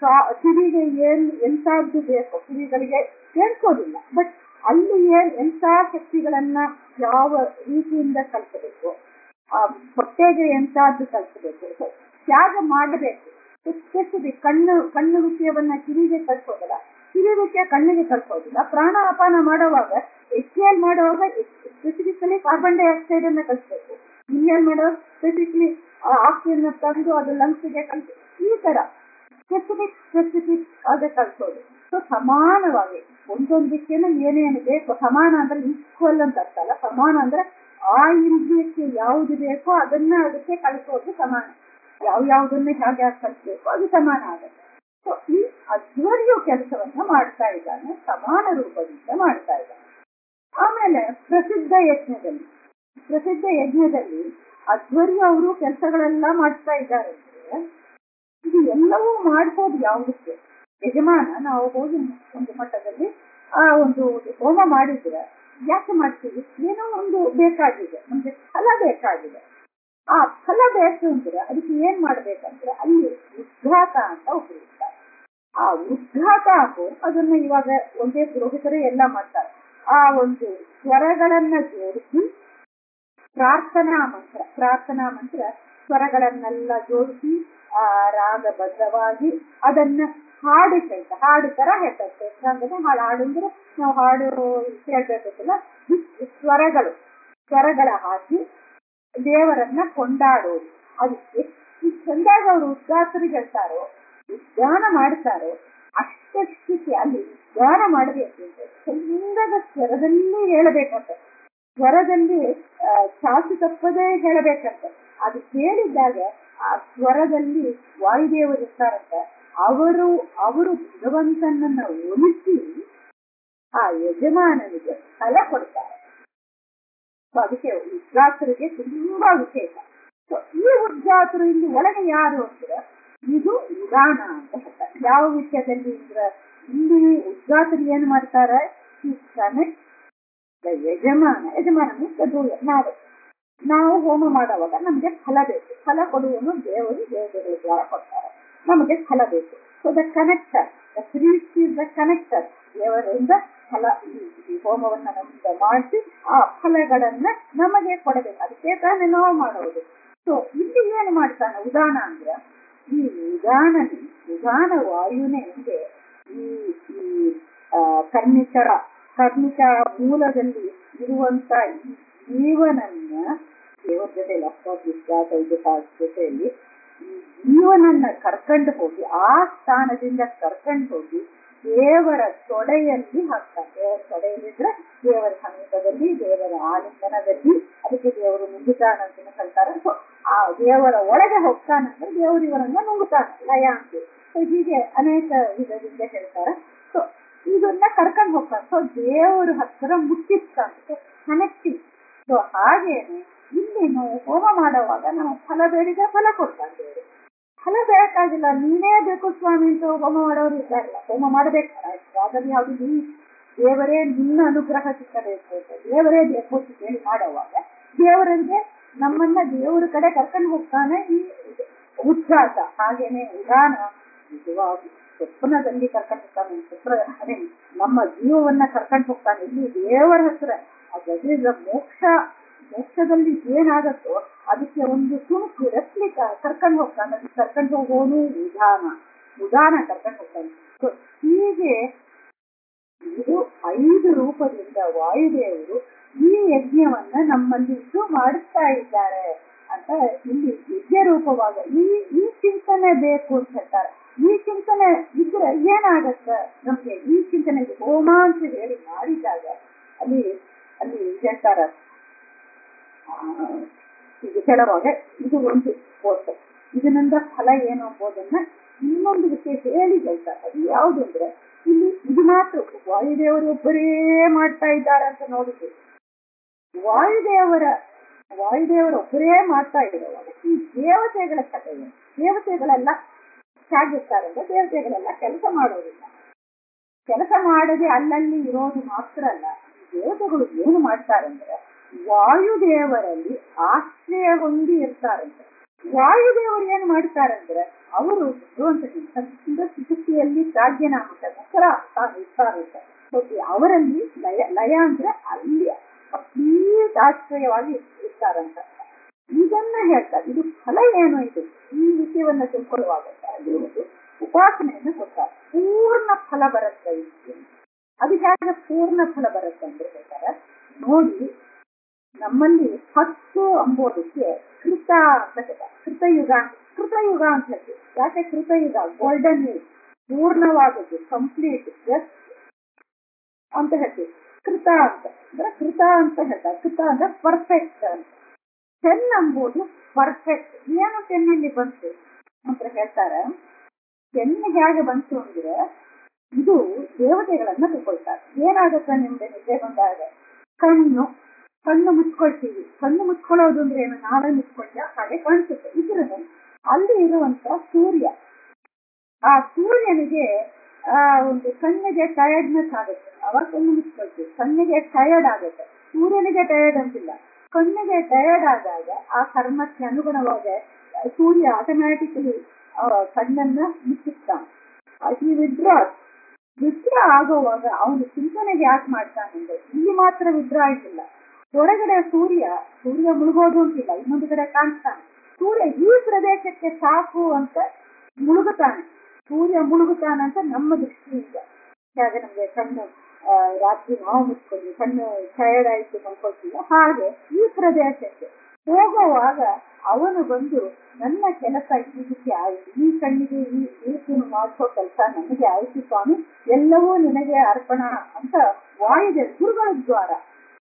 ಕಿವಿಗೆ ಏನ್ ಎಂತಾದ್ದು ಬೇಕು ಕಿವಿಗಳಿಗೆ ಕೇಳಿಸೋದಿಲ್ಲ ಬಟ್ ಅಲ್ಲಿ ಏನ್ ಎಂತ ಶಕ್ತಿಗಳನ್ನ ಯಾವ ರೀತಿಯಿಂದ ಕಲಿಸಬೇಕು ಆ ಹೊಟ್ಟೆಗೆ ಎಂತಾದ್ದು ಕಲಿಸಬೇಕು ತ್ಯಾಗ ಮಾಡಬೇಕು ಸ್ಪೆಸಿಫಿಕ್ ಕಣ್ಣು ಕಣ್ಣು ವಿಷಯವನ್ನ ಕಿವಿಗೆ ಕಲಿಸೋದಿಲ್ಲ ಕಿವಿ ವಿಷಯ ಕಣ್ಣಿಗೆ ಕಲಿಸೋದಿಲ್ಲ ಪ್ರಾಣ ಅಪಾನ ಮಾಡುವಾಗ ಎಕ್ಸೇಲ್ ಮಾಡುವಾಗ ಸ್ಪೆಸಿಫಿಕಲಿ ಕಾರ್ಬನ್ ಡೈಆಕ್ಸೈಡ್ ಅನ್ನ ಕಲಿಸ್ಬೇಕು ಇನ್ಹೇಲ್ ಮಾಡುವಾಗ ಸ್ಪೆಸಿಫಿಕ್ಲಿ ಆಕ್ಸಿಜನ್ ತಂದು ಅದು ಲಂಗ್ಸ್ಗೆ ಕಲಿಸಿ ಈ ತರ ಸ್ಪೆಸಿಫಿಕ್ ಸ್ಪೆಸಿಫಿಕ್ ಆಗಿ ಕಲಿಸೋದು ಸೊ ಸಮಾನವಾಗಿ ಒಂದೊಂದಕ್ಕೇನು ಏನೇನು ಬೇಕು ಸಮಾನ ಅಂದ್ರೆ ಈಕ್ವಲ್ ಅಂತ ಅರ್ಥಲ್ಲ ಸಮಾನ ಅಂದ್ರೆ ಆ ಇಂದ್ರಿಯಕ್ಕೆ ಯಾವುದು ಬೇಕೋ ಅದನ್ನ ಅದಕ್ಕೆ ಕಲಿಸೋದು ಸಮಾನ ಯಾವ ಯಾವುದನ್ನ ಹೇಗೆ ಕಲಿಸ್ಬೇಕು ಅದು ಸಮಾನ ಆಗುತ್ತೆ ಸೊ ಈ ಅಧ್ವರ್ಯ ಕೆಲಸವನ್ನ ಮಾಡ್ತಾ ಇದ್ದಾನೆ ಸಮಾನ ರೂಪದಿಂದ ಮಾಡ್ತಾ ಇದ್ದಾನೆ ಆಮೇಲೆ ಪ್ರಸಿದ್ಧ ಯಜ್ಞದಲ್ಲಿ ಪ್ರಸಿದ್ಧ ಯಜ್ಞದಲ್ಲಿ ಅಧ್ವರ್ಯ ಅವರು ಕೆಲಸಗಳೆಲ್ಲ ಮಾಡ್ತಾ ಇದ್ದಾರೆ ಅಂದ್ರೆ ಇದು ಎಲ್ಲವೂ ಮಾಡ್ಬೋದು ಯಾವುದಕ್ಕೆ ಯಜಮಾನ ನಾವು ಹೋಗಿ ಒಂದು ಮಟ್ಟದಲ್ಲಿ ಆ ಒಂದು ಹೋಮ ಮಾಡಿದ್ರೆ ಯಾಕೆ ಮಾಡ್ತೀವಿ ಏನೋ ಒಂದು ಬೇಕಾಗಿದೆ ನಮ್ಗೆ ಫಲ ಬೇಕಾಗಿದೆ ಆ ಫಲ ಬೇಕು ಅಂದ್ರೆ ಅದಕ್ಕೆ ಏನ್ ಮಾಡ್ಬೇಕಂದ್ರೆ ಅಲ್ಲಿ ಉದ್ಘಾತ ಅಂತ ಉಪಯೋಗಿಸ್ತಾರೆ ಆ ಉದ್ಘಾತ ಹಾಕು ಅದನ್ನ ಇವಾಗ ಒಂದೇ ಪುರೋಹಿತರೇ ಎಲ್ಲ ಮಾಡ್ತಾರೆ ಆ ಒಂದು ಸ್ವರಗಳನ್ನ ಜೋಡಿಸಿ ಪ್ರಾರ್ಥನಾ ಮಂತ್ರ ಪ್ರಾರ್ಥನಾ ಮಂತ್ರ ಸ್ವರಗಳನ್ನೆಲ್ಲ ಜೋಡಿಸಿ ಆ ರಾಗಬದ್ಧವಾಗಿ ಅದನ್ನ ಹಾಡು ಸಹಿತ ಹಾಡು ತರ ಹೇಳ್ತಾರೆ ಅಂದ್ರೆ ಹಾಡು ಹಾಡು ಅಂದ್ರೆ ನಾವು ಹಾಡು ಕೇಳ್ಬೇಕಲ್ಲ ಸ್ವರಗಳು ಸ್ವರಗಳ ಹಾಕಿ ದೇವರನ್ನ ಕೊಂಡಾಡೋದು ಅದು ಎಷ್ಟು ಚಂದಾಗ ಅವರು ಉದ್ಘಾತರಿಗೆ ಹೇಳ್ತಾರೋ ಉದ್ಯಾನ ಮಾಡ್ತಾರೋ ಅಷ್ಟಕ್ಕೆ ಅಲ್ಲಿ ಉದ್ಯಾನ ಮಾಡಬೇಕು ಚಂದದ ಸ್ವರದಲ್ಲಿ ಹೇಳಬೇಕಂತ ಸ್ವರದಲ್ಲಿ ಆ, ಚಾಚು ತಪ್ಪದೇ ಹೇಳಬೇಕಂತೆ ಅದು ಕೇಳಿದಾಗ ಆ ಸ್ವರದಲ್ಲಿ ವಾಯುದೇವರು ಇರ್ತಾರಂತೆ ಅವರು ಅವರು ಭಗವಂತನನ್ನ ಒಲಿಸಿ ಆ ಯಜಮಾನನಿಗೆ ಫಲ ಕೊಡ್ತಾರೆ ಸೊ ಅದಕ್ಕೆ ಉದ್ಗಾತರಿಗೆ ತುಂಬಾ ವಿಶೇಷ ಸೊ ಈ ಉದ್ಗಾತರು ಇಲ್ಲಿ ಒಳಗೆ ಯಾರು ಅಂದ್ರೆ ಇದು ಉದಾನ ಅಂತ ಹೇಳ್ತಾರೆ ಯಾವ ವಿಷಯದಲ್ಲಿ ಅಂದ್ರೆ ಇಲ್ಲಿ ಉದ್ಗಾತರು ಏನ್ ಮಾಡ್ತಾರೆ ಈ ಕನೆಕ್ಟ್ ದ ಯಜಮಾನ ಯಜಮಾನ means ಅದು ನಾವು ನಾವು ಹೋಮ ಮಾಡುವಾಗ ನಮಗೆ ಫಲ ಬೇಕು ಫಲ ಕೊಡುವನು ದೇವರು ದೇವತೆಗಳ ದ್ವಾರ ಕೊಡ್ತಾರೆ ನಮಗೆ ಫಲ ಬೇಕು so the connector the priest is the connector ದೇವರಿಂದ ಫಲ ಈ- ಈ ಹೋಮವನ್ನ ನಮ್ಮಿಂದ ಮಾಡಿಸಿ ಆ ಫಲಗಳನ್ನ ನಮಗೆ ಕೊಡಬೇಕು ಅದಕ್ಕೆ ತಾನೇ ನಾವು ಮಾಡುವುದು ಸೊ ಇಲ್ಲಿ ಏನು ಮಾಡ್ತಾನೆ ಉದಾನ ಅಂದ್ರೆ ಈ ಉದಾನನೆ ಉದಾನ ವಾಯುನೇ ಇದೆ ಈ ಈ ಆ, ಕರ್ಣಿಕರ ಕರ್ಣಿಕ ಮೂಲದಲ್ಲಿ ಇರುವಂತ ಈ ಜೀವನನ್ನ ದೇವರ ಜೊತೆಯಲ್ಲಿ ಅಫ್ಕೋರ್ಸ್ ವಿಶ್ವಾಸ ವಿಶ್ವಾಸ ಜೊತೆಯಲ್ಲಿ ಈ ಜೀವನನ್ನ ಕರ್ಕೊಂಡು ಹೋಗಿ ಆ ಸ್ಥಾನದಿಂದ ಕರ್ಕೊಂಡು ಹೋಗಿ ದೇವರ ತೊಡೆಯಲ್ಲಿ ಹಾಕ್ತಾರೆ ದೇವರ ತೊಡೆಯಲ್ಲಿದ್ರೆ ದೇವರ ಸಮೀಪದಲ್ಲಿ ದೇವರ ಆಲಿಂಗನದಲ್ಲಿ ಅದಕ್ಕೆ ದೇವರು ನುಂಗುತ್ತಾನಂತ ಹೇಳ್ತಾರೆ ಸೊ ಆ ದೇವರ ಒಳಗೆ ಹೋಗ್ತಾನಂದ್ರೆ ದೇವರು ಇವರನ್ನ ನುಂಗುತ್ತಾನೆ ಲಯ ಅಂತ ಸೊ ಹೀಗೆ ಅನೇಕ ವಿಧದಿಂದ ಹೇಳ್ತಾರೆ ಸೊ ಇದನ್ನ ಕರ್ಕೊಂಡು ಹೋಗ್ತಾನೆ ಸೊ ದೇವರು ಹತ್ತಿರ ಮುಟ್ಟಿಸ್ತಾನೆ ಸೊ ಕನೆಕ್ಟಿಂಗ್ ಸೊ ಹಾಗೇನೆ ಇಲ್ಲಿ ನಾವು ಹೋಮ ಮಾಡುವಾಗ ನಾವು ಫಲ ಬೇಡಿದ್ರೆ ಫಲ ಕೊಡ್ತಾನೆ ದೇವರು ಫಲ ಬೇಕಾಗಿಲ್ಲ ನೀನೇ ಬೇಕು ಸ್ವಾಮಿ ಅಂತ ಹೋಮ ಮಾಡೋರು ಇದ್ದಾರಲ್ಲ ಹೋಮ ಮಾಡಬೇಕು ಯಾವ್ದಾದ್ರು ಯಾವ್ದು ನೀ ದೇವರೇ ನಿನ್ನ ಅನುಗ್ರಹ ಸಿಕ್ಕಬೇಕು ಅಂತ ದೇವರೇ ಬೇಕು ಅಂತ ಹೇಳಿ ಮಾಡುವಾಗ ದೇವರಿಗೆ ನಮ್ಮನ್ನ ದೇವರ ಕಡೆ ಕರ್ಕೊಂಡು ಹೋಗ್ತಾನೆ ಈ ಉಚ್ಛ್ವಾಸ ಹಾಗೇನೆ ಉದಾನ ನಿಜವಾಗಿ ಸ್ವಪ್ನದಲ್ಲಿ ಕರ್ಕೊಂಡು ಹೋಗ್ತಾನೆ ಸ್ವಪ್ನ ಅದೇ ನಮ್ಮ ಜೀವವನ್ನ ಕರ್ಕೊಂಡು ಹೋಗ್ತಾನೆ ಇಲ್ಲಿ ದೇವರ ಹತ್ರ ಅದರಿಂದ ಮೋಕ್ಷ ಮೋಕ್ಷದಲ್ಲಿ ಏನಾಗತ್ತೋ ಅದಕ್ಕೆ ಒಂದು ತುಣುಕು ರೆಪ್ಲಿಕ ಕರ್ಕೊಂಡು ಹೋಗ್ತಾನೆ ಅದು ಕರ್ಕೊಂಡು ಹೋಗೋನು ಉದಾನ ಉದಾನ ಕರ್ಕೊಂಡು ಹೋಗ್ತಾನೆ So, ಹೀಗೆ ಇದು ಐದು ರೂಪದಿಂದ ವಾಯುದೇವರು ಈ ಯಜ್ಞವನ್ನ ನಮ್ಮಲ್ಲಿ ಇದ್ದು ಮಾಡಿಸ್ತಾ ಇದ್ದಾರೆ ಅಂತ ಇಲ್ಲಿ ಯಜ್ಞ ರೂಪವಾಗ ಈ ಈ ಚಿಂತನೆ ಬೇಕು ಅಂತ ಹೇಳ್ತಾರೆ ಈ ಚಿಂತನೆ ಇದ್ರೆ ಏನಾಗತ್ತ ನಮ್ಗೆ ಈ ಚಿಂತನೆ ಹೋಮ ಅಂತ ಹೇಳಿ ಮಾಡಿದಾಗ ಅಲ್ಲಿ ಅಲ್ಲಿ ಹೇಳ್ತಾರ ಆ, ಇದು ಹೇಳುವಾಗ ಇದು ಒಂದು ಕೋರ್ಸ್ ಇದರಿಂದ ಫಲ ಏನು ಎಂಬುದನ್ನ ಇನ್ನೊಂದು ವಿಷಯ ಹೇಳಿ ಹೇಳ್ತಾರೆ ಅದು ಯಾವುದು ಅಂದ್ರೆ ಇಲ್ಲಿ ಇದು ಮಾತ್ರ ವಾಯುದೇವರು ಒಬ್ಬರೇ ಮಾಡ್ತಾ ಇದ್ದಾರೆ ಅಂತ ನೋಡಿದ್ವಿ ವಾಯುದೇವರ ವಾಯುದೇವರು ಒಬ್ಬರೇ ಮಾಡ್ತಾ ಇರುವಾಗ ಈ ದೇವತೆಗಳ ಕಥೆ ಏನು ದೇವತೆಗಳೆಲ್ಲ ಹೇಗಿರ್ತಾರೆ ಅಂದ್ರೆ ದೇವತೆಗಳೆಲ್ಲ ಕೆಲಸ ಮಾಡೋದಿಲ್ಲ ಕೆಲಸ ಮಾಡದೆ ಅಲ್ಲಲ್ಲಿ ಇರೋದು ಮಾತ್ರ ಅಲ್ಲ ಈ ದೇವತೆಗಳು ಏನು ಮಾಡ್ತಾರಂದ್ರೆ ವಾಯುದೇವರಲ್ಲಿ ಆಶ್ರಯ ಹೊಂದಿ ಇರ್ತಾರಂತೆ ವಾಯುದೇವರು ಏನ್ ಮಾಡ್ತಾರಂದ್ರೆ ಅವರು ಭಗವಂತನಿಂದ ಸ್ಥಿತಿಯಲ್ಲಿ ಪ್ರಾಜ್ಞನಾಮಕ ಮುಖರ ಇರ್ತಾರಂತೆ So, ಅವರಲ್ಲಿ ಲಯ ಲಯ ಅಂದ್ರೆ ಅಲ್ಲಿ ಕಂಪ್ಲೀಟ್ ಆಶ್ರಯವಾಗಿ ಇರ್ತಾರಂತ ಇದನ್ನ ಹೇಳ್ತಾರೆ ಇದು ಫಲ ಏನು ಇದು ಈ ವಿಷಯವನ್ನ ತಿಳ್ಕೊಳ್ಳುವಾಗ ದೇವರು ಉಪಾಸನೆಯನ್ನು ಕೊಡ್ತಾರೆ ಪೂರ್ಣ ಫಲ ಬರುತ್ತೆ ಇದಕ್ಕೆ ಅದು ಹೇಗೆ ಪೂರ್ಣ ಫಲ ಬರುತ್ತೆ ಅಂದ್ರೆ ಹೇಳ್ತಾರೆ ನೋಡಿ ನಮ್ಮಲ್ಲಿ ಹತ್ತು ಅಂಬೋದಕ್ಕೆ ಕೃತ ಅಂತ ಹೇಳ್ತಾರೆ ಕೃತಯುಗ ಕೃತಯುಗ ಅಂತ ಹೇಳ್ತೀವಿ ಯಾಕೆ ಕೃತಯುಗ ಗೋಲ್ಡನ್ ಏಜ್ ಪೂರ್ಣವಾದದ್ದು ಕಂಪ್ಲೀಟ್ ಜಸ್ಟ್ ಅಂತ ಹೇಳ್ತೀವಿ ಕೃತ ಅಂತ ಅಂದ್ರೆ ಕೃತ ಅಂತ ಹೇಳ್ತಾರೆ ಕೃತ ಅಂದ್ರೆ ಪರ್ಫೆಕ್ಟ್ ಅಂತ ಟೆನ್ ಎಂಬುದು ಪರ್ಫೆಕ್ಟ್ ಏನು ಟೆನ್ನಲ್ಲಿ ಬಂತು ಅಂತ ಹೇಳ್ತಾರೆ ಟೆನ್ ಹೇಗೆ ಬಂತು ಅಂದ್ರೆ ಇದು ದೇವತೆಗಳನ್ನ ತಗೊಳ್ತಾರೆ ಏನಾಗುತ್ತೆ ನಿಮ್ಗೆ ನಿದ್ದೆ ಬಂದಾಗ ಕಣ್ಣು ಕಣ್ಣು ಮುಚ್ಕೊಳ್ತೀವಿ ಕಣ್ಣು ಮುಚ್ಕೊಳ್ಳೋದು ಅಂದ್ರೆ ಏನು ನಾವೇ ಮುಚ್ಕೊಂಡ ಹಾಗೆ ಕಾಣಿಸುತ್ತೆ ಇದ್ರೂ ಅಲ್ಲಿ ಇರುವಂತ ಸೂರ್ಯ ಆ ಸೂರ್ಯನಿಗೆ ಆ ಒಂದು ಕಣ್ಣಿಗೆ ಟಯರ್ಡ್ನೆಸ್ ಆಗುತ್ತೆ ಅವಾಗ ಕಣ್ಣು ಮುಚ್ಕೊಳ್ತೀವಿ ಕಣ್ಣಿಗೆ ಟಯರ್ಡ್ ಆಗುತ್ತೆ ಸೂರ್ಯನಿಗೆ ಟಯರ್ಡ್ ಅಂತಿಲ್ಲ ಕಣ್ಣಿಗೆ ಟಯರ್ಡ್ ಆದಾಗ ಆ ಕರ್ಮಕ್ಕೆ ಅನುಗುಣವಾಗ ಸೂರ್ಯ ಆಟೋಮ್ಯಾಟಿಕಲಿ ಕಣ್ಣನ್ನ ಮುಚ್ಚಿಸ್ತಾನೆ ಈ ವಿಡ್ರಾ ವಿಡ್ರಾ ಆಗುವಾಗ ಅವನು ಚಿಂತನೆಗೆ ಯಾಕೆ ಮಾಡ್ತಾನೆ ಅಂದ್ರೆ ಇಲ್ಲಿ ಮಾತ್ರ ವಿಡ್ರಾ ಆಗಿಲ್ಲ ಹೊರಗಡೆ ಸೂರ್ಯ ಸೂರ್ಯ ಮುಳುಗೋದು ಅಂತಿಲ್ಲ ಇನ್ನೊಂದು ಕಡೆ ಕಾಣಿಸ್ತಾನೆ ಸೂರ್ಯ ಈ ಪ್ರದೇಶಕ್ಕೆ ಸಾಕು ಅಂತ ಮುಳುಗುತ್ತಾನೆ ಸೂರ್ಯ ಮುಳುಗುತ್ತಾನೆ ಅಂತ ನಮ್ಮ ದೃಷ್ಟಿಯಿಂದ ಹಾಗೆ ನಮ್ಗೆ ಕಣ್ಣು ಆ, ರಾತ್ರಿ ನಾವು ಮುಚ್ಕೊಂಡು ಕಣ್ಣು ಟಯರ್ಡ್ ಆಯ್ತು ಅನ್ಕೊಳ್ತೀವಿ ಹಾಗೆ ಈ ಪ್ರದೇಶಕ್ಕೆ ಹೋಗುವಾಗ ಅವನು ಬಂದು ನನ್ನ ಕೆಲಸ ಇದಕ್ಕೆ ಆಯ್ತು ಈ ಕಣ್ಣಿಗೆ ಈ ರೀತಿಯನ್ನು ಮಾಡಿಸೋ ಕೆಲಸ ನನಗೆ ಆಯ್ತು ಸ್ವಾಮಿ ಎಲ್ಲವೂ ನಿನಗೆ ಅರ್ಪಣ ಅಂತ ವಾಯುದೆ ಗುರುಗಳ ದ್ವಾರ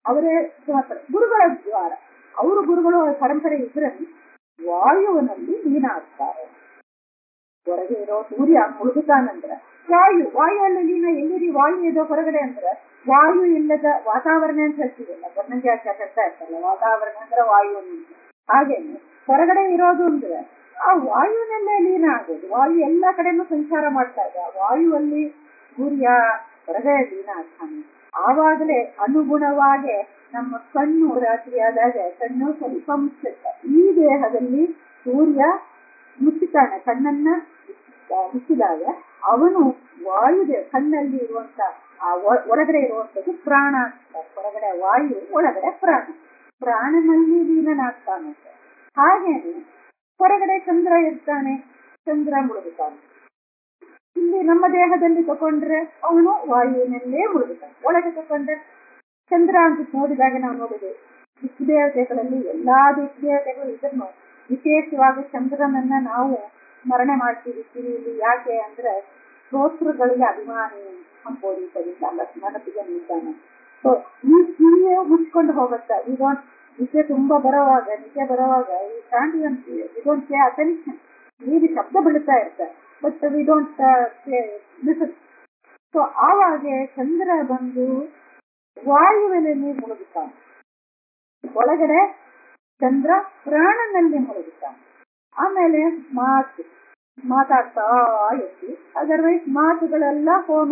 ಅವರೇ ಗುರುಗಳ ದ್ವಾರ ಅವರು ಗುರುಗಳು ಪರಂಪರೆ ಇದ್ರಲ್ಲಿ ವಾಯುವಿನಲ್ಲಿ ಲೀನ ಆಗ್ತಾರೆ ಹೊರಗೆ ಇರೋ ಸೂರ್ಯ ಮುಳುಗುತ್ತಾನಂದ್ರೆ ವಾಯು ವಾಯುವಲ್ಲಿ ಲೀನ ಎಲ್ಲಿರಿ ವಾಯು ಇದೋ ಹೊರಗಡೆ ಅಂದ್ರೆ ವಾಯು ಇಲ್ಲದ ವಾತಾವರಣ ಅಂತ ಹೇಳ್ತೀವಲ್ಲ ಬನ್ನಂಗೆ ಹೇಳ್ತಾ ಇರ್ತಲ್ಲ ವಾತಾವರಣ ಅಂದ್ರೆ ವಾಯು ಅಂತ ಹಾಗೇನೆ ಹೊರಗಡೆ ಇರೋದು ಅಂದ್ರೆ ಆ ವಾಯುವಿನಲ್ಲೇ ಲೀನ ಆಗೋದು ವಾಯು ಎಲ್ಲಾ ಕಡೆನೂ ಸಂಚಾರ ಮಾಡ್ತಾ ಇದೆ ಆ ವಾಯುವಲ್ಲಿ ಸೂರ್ಯ ಹೊರಗಡೆ ಲೀನ ಆಗ್ತಾನೆ ಆವಾಗಲೇ ಅನುಗುಣವಾಗಿ ನಮ್ಮ ಕಣ್ಣು ರಾತ್ರಿ ಆದಾಗ ಕಣ್ಣು ಸ್ವಲ್ಪ ಮುಚ್ಚುತ್ತೆ ಈ ದೇಹದಲ್ಲಿ ಸೂರ್ಯ ಮುಚ್ಚುತ್ತಾನೆ ಕಣ್ಣನ್ನ ಮುಚ್ಚಿದಾಗ ಅವನು ವಾಯುದೇ ಕಣ್ಣಲ್ಲಿ ಇರುವಂತ ಆ ಹೊರಗಡೆ ಇರುವಂತದ್ದು ಪ್ರಾಣ ಹೊರಗಡೆ ವಾಯು ಒಳಗಡೆ ಪ್ರಾಣ ಪ್ರಾಣನಲ್ಲಿ ಲೀನನಾಗ್ತಾನೆ ಹಾಗೇನೆ ಹೊರಗಡೆ ಚಂದ್ರ ಇರ್ತಾನೆ ಚಂದ್ರ ಮುಳುಗುತ್ತಾನೆ ಇಲ್ಲಿ ನಮ್ಮ ದೇಹದಲ್ಲಿ ತಕೊಂಡ್ರೆ ಅವನು ವಾಯುವಿನಲ್ಲೇ ಮುಳುಗುತ್ತಾನೆ ಒಳಗೆ ತಕೊಂಡ್ರೆ ಚಂದ್ರ ಅಂತ ನೋಡಿದಾಗ ನಾವು ನೋಡಿದ್ದೇವೆ ದಿಕ್ದೇವತೆಗಳಲ್ಲಿ ಎಲ್ಲಾ ದಿಕ್ದೇವತೆಗಳು ಇದನ್ನು ವಿಶೇಷವಾಗಿ ಚಂದ್ರನನ್ನ ನಾವು ಸ್ಮರಣೆ ಮಾಡ್ತೀವಿ ಕಿರಿಯಲ್ಲಿ ಯಾಕೆ ಅಂದ್ರೆ ಸ್ತೋತ್ರಗಳಿಗೆ ಅಭಿಮಾನಿ ಸಂಬೋಧಿಸದಿಂದ ನೆನಪಿಗೆ ನಿಲ್ತಾನೆ ಸೊ ಈ ಕಿವಿಯೇ ಮುಚ್ಕೊಂಡು ಹೋಗುತ್ತೆ ಇದೊಂದು ನಿದ್ದೆ ತುಂಬಾ ಬರೋವಾಗ ನಿದ್ದೆ ಬರೋವಾಗ ಈ ಕಾಂಟಿ ಇದೊಂದು ಪೇ ಅಟೆನ್ಷನ್ ನೀರು ಶಬ್ದ ಬೀಳ್ತಾ ಇರುತ್ತೆ but we don't listen so ಆವಾಗ ಚಂದ್ರ ಬಂದು ವಾಯುವಿನಲ್ಲಿ ಮುಳುಗುತ್ತಾನೆ ಒಳಗಡೆ ಚಂದ್ರ ಪ್ರಾಣನಲ್ಲಿ ಮುಳುಗುತ್ತಾನೆ ಆಮೇಲೆ ಮಾತು ಮಾತಾಡ್ತಾ ಇರ್ತಿ ಅದರ್ವೈಸ್ ಮಾತುಗಳೆಲ್ಲ ಹೋಮ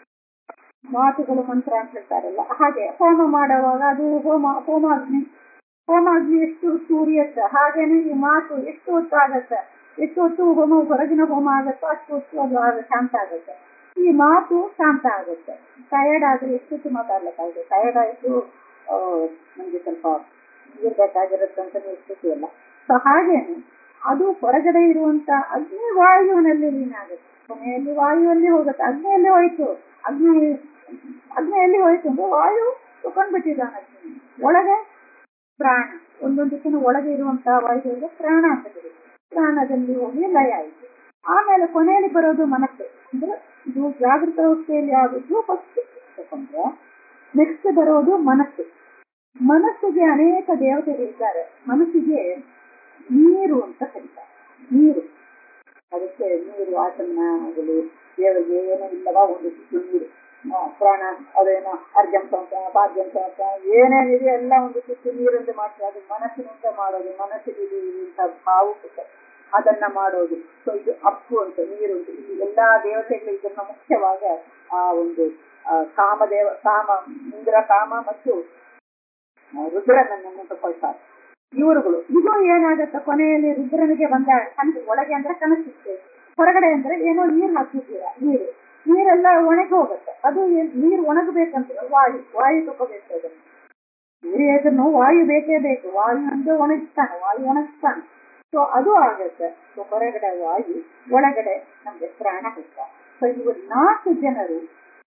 ಮಾತುಗಳು ಮಂತ್ರ ಅಂತ ಹೇಳ್ತಾರಲ್ಲ ಹಾಗೆ ಹೋಮ ಮಾಡುವಾಗ ಅದು ಹೋಮ ಹೋಮಾಗ್ನಿ ಹೋಮಾಗ್ನಿ ಎಷ್ಟು ಸೂರ್ಯತ್ತ ಹಾಗೇನೆ ಈ ಮಾತು ಎಷ್ಟು ಹೊತ್ತು ಆಗತ್ತೆ ಎಷ್ಟು ಹೊತ್ತು ಹೋಮ ಹೊರಗಿನ ಹೋಮ ಆಗತ್ತೋ ಅಷ್ಟು ಹೊತ್ತು ಅದು ಆಗ ಶಾಂತ ಆಗುತ್ತೆ ಈ ಮಾತು ಶಾಂತ ಆಗುತ್ತೆ ಟಯರ್ಡ್ ಆದ್ರೆ ಎಷ್ಟು ಹೊತ್ತು ಮಾತಾಡ್ಲಿಕ್ಕಾಗುತ್ತೆ ಟಯರ್ಡ್ ಆಯ್ತು ನಮ್ಗೆ ಸ್ವಲ್ಪ ಇರ್ಬೇಕಾಗಿರುತ್ತೆ ಅಂತ ಸ್ಥಿತಿ ಅಲ್ಲ ಸೊ ಹಾಗೇನೆ ಅದು ಹೊರಗಡೆ ಇರುವಂತ ಅಗ್ನಿ ವಾಯುವಿನಲ್ಲಿ ಲೀನ ಆಗುತ್ತೆ ಕೊನೆಯಲ್ಲಿ ವಾಯುವಲ್ಲಿ ಹೋಗುತ್ತೆ ಅಗ್ನಿಯಲ್ಲಿ ಹೋಯ್ತು ಅಗ್ನಿ ಅಗ್ನಿಯಲ್ಲಿ ಹೋಯ್ತು ಅಂದ್ರೆ ವಾಯು ತಕೊಂಡ್ಬಿಟ್ಟಿದ್ದಾನೆ ಅಗ್ನಿ ಒಳಗೆ ಪ್ರಾಣ ಒಂದೊಂದಕ್ಕಿಂತ ಒಳಗೆ ಇರುವಂತಹ ವಾಯುವಿಗೆ ಪ್ರಾಣ ಅಂತ ಕರೀತಾರೆ ಪ್ರಾಣದಲ್ಲಿ ಹೋಗಿ ಲಯ ಆಯಿತು ಆಮೇಲೆ ಕೊನೆಯಲ್ಲಿ ಬರೋದು ಮನಸ್ಸು ಅಂದ್ರೆ ಇದು ಜಾಗೃತ ಅವಸ್ಥೆಯಲ್ಲಿ ಆಗುದು ಫಸ್ಟ್ ತಕೊಂಡ್ರೆ ನೆಕ್ಸ್ಟ್ ಬರೋದು ಮನಸ್ಸು ಮನಸ್ಸಿಗೆ ಅನೇಕ ದೇವತೆಗಳಿದ್ದಾರೆ ಮನಸ್ಸಿಗೆ ನೀರು ಅಂತ ಕರೀತಾರೆ ನೀರು ಅದಕ್ಕೆ ನೀರು ಆಸನ ಆಗಲಿ ದೇವರಿಗೆ ಏನೋ ಇಲ್ಲವ ಒಂದು ಚಿಕ್ಕ ನೀರು ಪ್ರಾಣ ಅದೇನೋ ಅರ್ಜಂ ಸಂತ ಭಾಗ್ಯಂ ಸಂತ ಏನೇನಿದೆ ಎಲ್ಲ ಒಂದು ಚಿಕ್ಕ ನೀರಿಂದ ಮಾಡ್ತಾರೆ ಅದು ಮನಸ್ಸಿನಿಂದ ಮಾಡೋದು ಮನಸ್ಸಿಗೆ ಇಂಥ ಭಾವುಕತೆ ಅದನ್ನ ಮಾಡೋದು ಸೊ ಇದು ಅಪ್ಪು ಅಂತ ನೀರು ಅಂತ ಇಲ್ಲಿ ಎಲ್ಲಾ ದೇವತೆಗಳು ಇದನ್ನ ಮುಖ್ಯವಾಗಿ ಆ ಒಂದು ಕಾಮದೇವ ಕಾಮ ಇಂದ್ರ ಕಾಮ ಮತ್ತು ರುದ್ರನನ್ನು ತಗೊಳ್ತಾರೆ ಇವರುಗಳು ಇದು ಏನಾಗತ್ತೆ ಕೊನೆಯಲ್ಲಿ ರುದ್ರನಿಗೆ ಬಂದ ಕನಸು ಒಳಗೆ ಅಂದ್ರೆ ಕನಸಿತ್ತೆ ಹೊರಗಡೆ ಅಂದ್ರೆ ಏನೋ ನೀರು ಹಾಕಿದ್ದೀರಾ ನೀರು ನೀರೆಲ್ಲ ಒಣಗಿ ಹೋಗುತ್ತೆ ಅದು ನೀರು ಒಣಗಬೇಕಂದ್ರೆ ವಾಯು ವಾಯು ತಗೋಬೇಕು ಅದನ್ನು ನೀರು ವಾಯು ಬೇಕೇ ಬೇಕು ವಾಯು ಅಂದ್ರೆ ಒಣಗಿಸ್ತಾನೆ ವಾಯು ಒಣಗಿಸ್ತಾನೆ ಸೊ ಅದು ಆಗುತ್ತೆ ಸೊ ಹೊರಗಡೆ ವಾಯು ಒಳಗಡೆ ನಮ್ಗೆ ಪ್ರಾಣ ಹೋಗ್ತಾರೆ ಸೊ ಇವರು ನಾಲ್ಕು ಜನರು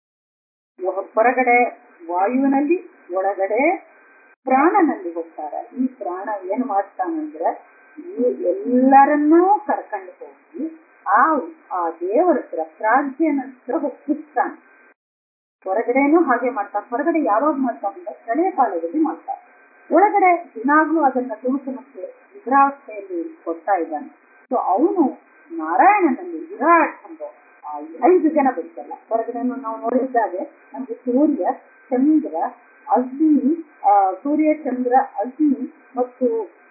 ಹೊರಗಡೆ ವಾಯುವಿನಲ್ಲಿ ಒಳಗಡೆ ಪ್ರಾಣನಲ್ಲಿ ಹೋಗ್ತಾರೆ ಈ ಪ್ರಾಣ ಏನ್ ಮಾಡ್ತಾನಂದ್ರೆ ಈ ಎಲ್ಲರನ್ನೂ ಕರ್ಕೊಂಡು ಹೋಗಿ ಆ ಆ ದೇವರ ಹತ್ರ ಪ್ರಾಜ್ಯನ ಹತ್ರ ಒಪ್ಪಿಸ್ತಾನೆ ಹೊರಗಡೆನೂ ಹಾಗೆ ಮಾಡ್ತಾನೆ ಹೊರಗಡೆ ಯಾವಾಗ ಮಾಡ್ತಾನೆ ಕಡೆಯ ಕಾಲದಲ್ಲಿ ಮಾಡ್ತಾರೆ ಒಳಗಡೆ ದಿನಾಗ್ಲೂ ಅದನ್ನ ತುಣುಕು ಮತ್ತೆ ನಿದ್ರಾವಸ್ಥೆಯಲ್ಲಿ ಕೊಡ್ತಾ ಇದ್ದಾನೆ ಸೊ ಅವನು ನಾರಾಯಣನಲ್ಲಿ ವಿರಾಟ್ ಎಂಬ ಐದು ಜನ ಬರ್ತಲ್ಲ ಹೊರಗಡೆ ನಾವು ನೋಡಿದ್ದಾಗೆ ನಮ್ಗೆ ಸೂರ್ಯ ಚಂದ್ರ ಅಗ್ನಿ ಸೂರ್ಯ ಚಂದ್ರ ಅಗ್ನಿ ಮತ್ತು